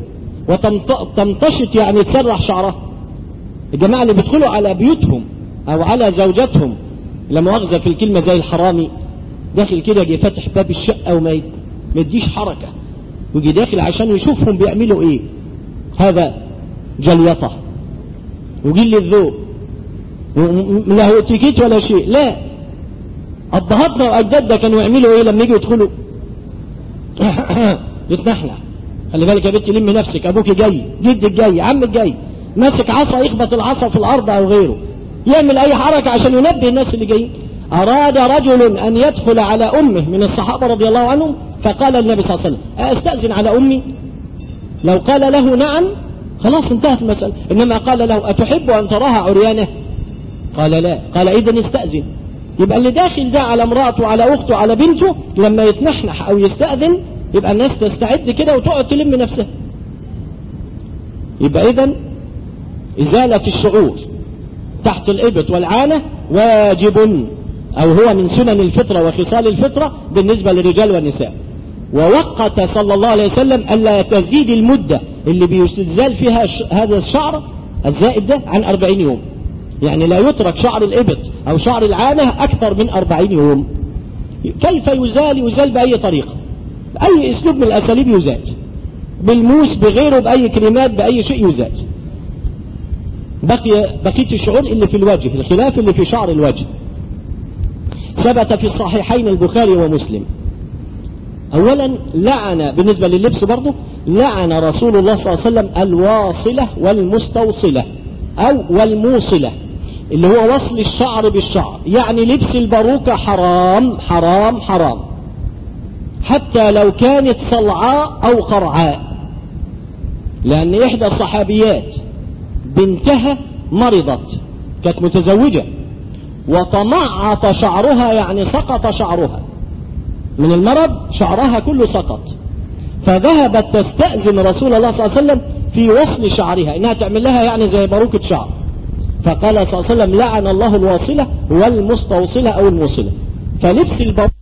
وتمتشط يعني تسرح شعرها الجماعة اللي بيدخلوا على بيوتهم او على زوجاتهم لا مؤاخذة في الكلمة زي الحرامي داخل كده جه فاتح باب الشقة وما يديش حركة ويجي داخل عشان يشوفهم بيعملوا ايه هذا جليطة وجل الذوق لا هو اتيكيت ولا شيء لا ابهاتنا واجدادنا كانوا يعملوا ايه لما يجوا يدخلوا يتنحنح خلي بالك يا بنتي لمي نفسك ابوك جاي جدك جاي عمك جاي ماسك عصا يخبط العصا في الارض او غيره يعمل اي حركة عشان ينبه الناس اللي جايين اراد رجل ان يدخل على امه من الصحابة رضي الله عنهم فقال النبي صلى الله عليه وسلم استأذن على امي لو قال له نعم خلاص انتهت المسألة انما قال له اتحب ان تراها عريانة قال لا قال اذا استأذن يبقى اللي داخل ده على امرأته على اخته على بنته لما يتنحنح او يستأذن يبقى الناس تستعد كده وتقعد تلم نفسها يبقى اذا ازالة الشعور تحت الإبط والعانة واجب أو هو من سنن الفطرة وخصال الفطرة بالنسبة للرجال والنساء ووقت صلى الله عليه وسلم ألا تزيد المدة اللي بيزال فيها هذا الشعر الزائد ده عن أربعين يوم يعني لا يترك شعر الإبط أو شعر العانة أكثر من أربعين يوم كيف يزال يزال بأي طريقة أي أسلوب من الأساليب يزال بالموس بغيره بأي كريمات بأي شيء يزال بقي بقية الشعور اللي في الوجه الخلاف اللي في شعر الوجه ثبت في الصحيحين البخاري ومسلم اولا لعن بالنسبة لللبس برضه لعن رسول الله صلى الله عليه وسلم الواصلة والمستوصلة او والموصلة اللي هو وصل الشعر بالشعر يعني لبس الباروكة حرام حرام حرام حتى لو كانت صلعاء او قرعاء لان احدى الصحابيات بنتها مرضت كانت متزوجة وتمعط شعرها يعني سقط شعرها من المرض شعرها كله سقط فذهبت تستأذن رسول الله صلى الله عليه وسلم في وصل شعرها انها تعمل لها يعني زي باروكة شعر فقال صلى الله عليه وسلم لعن الله الواصلة والمستوصلة او الموصلة فلبس الباروكة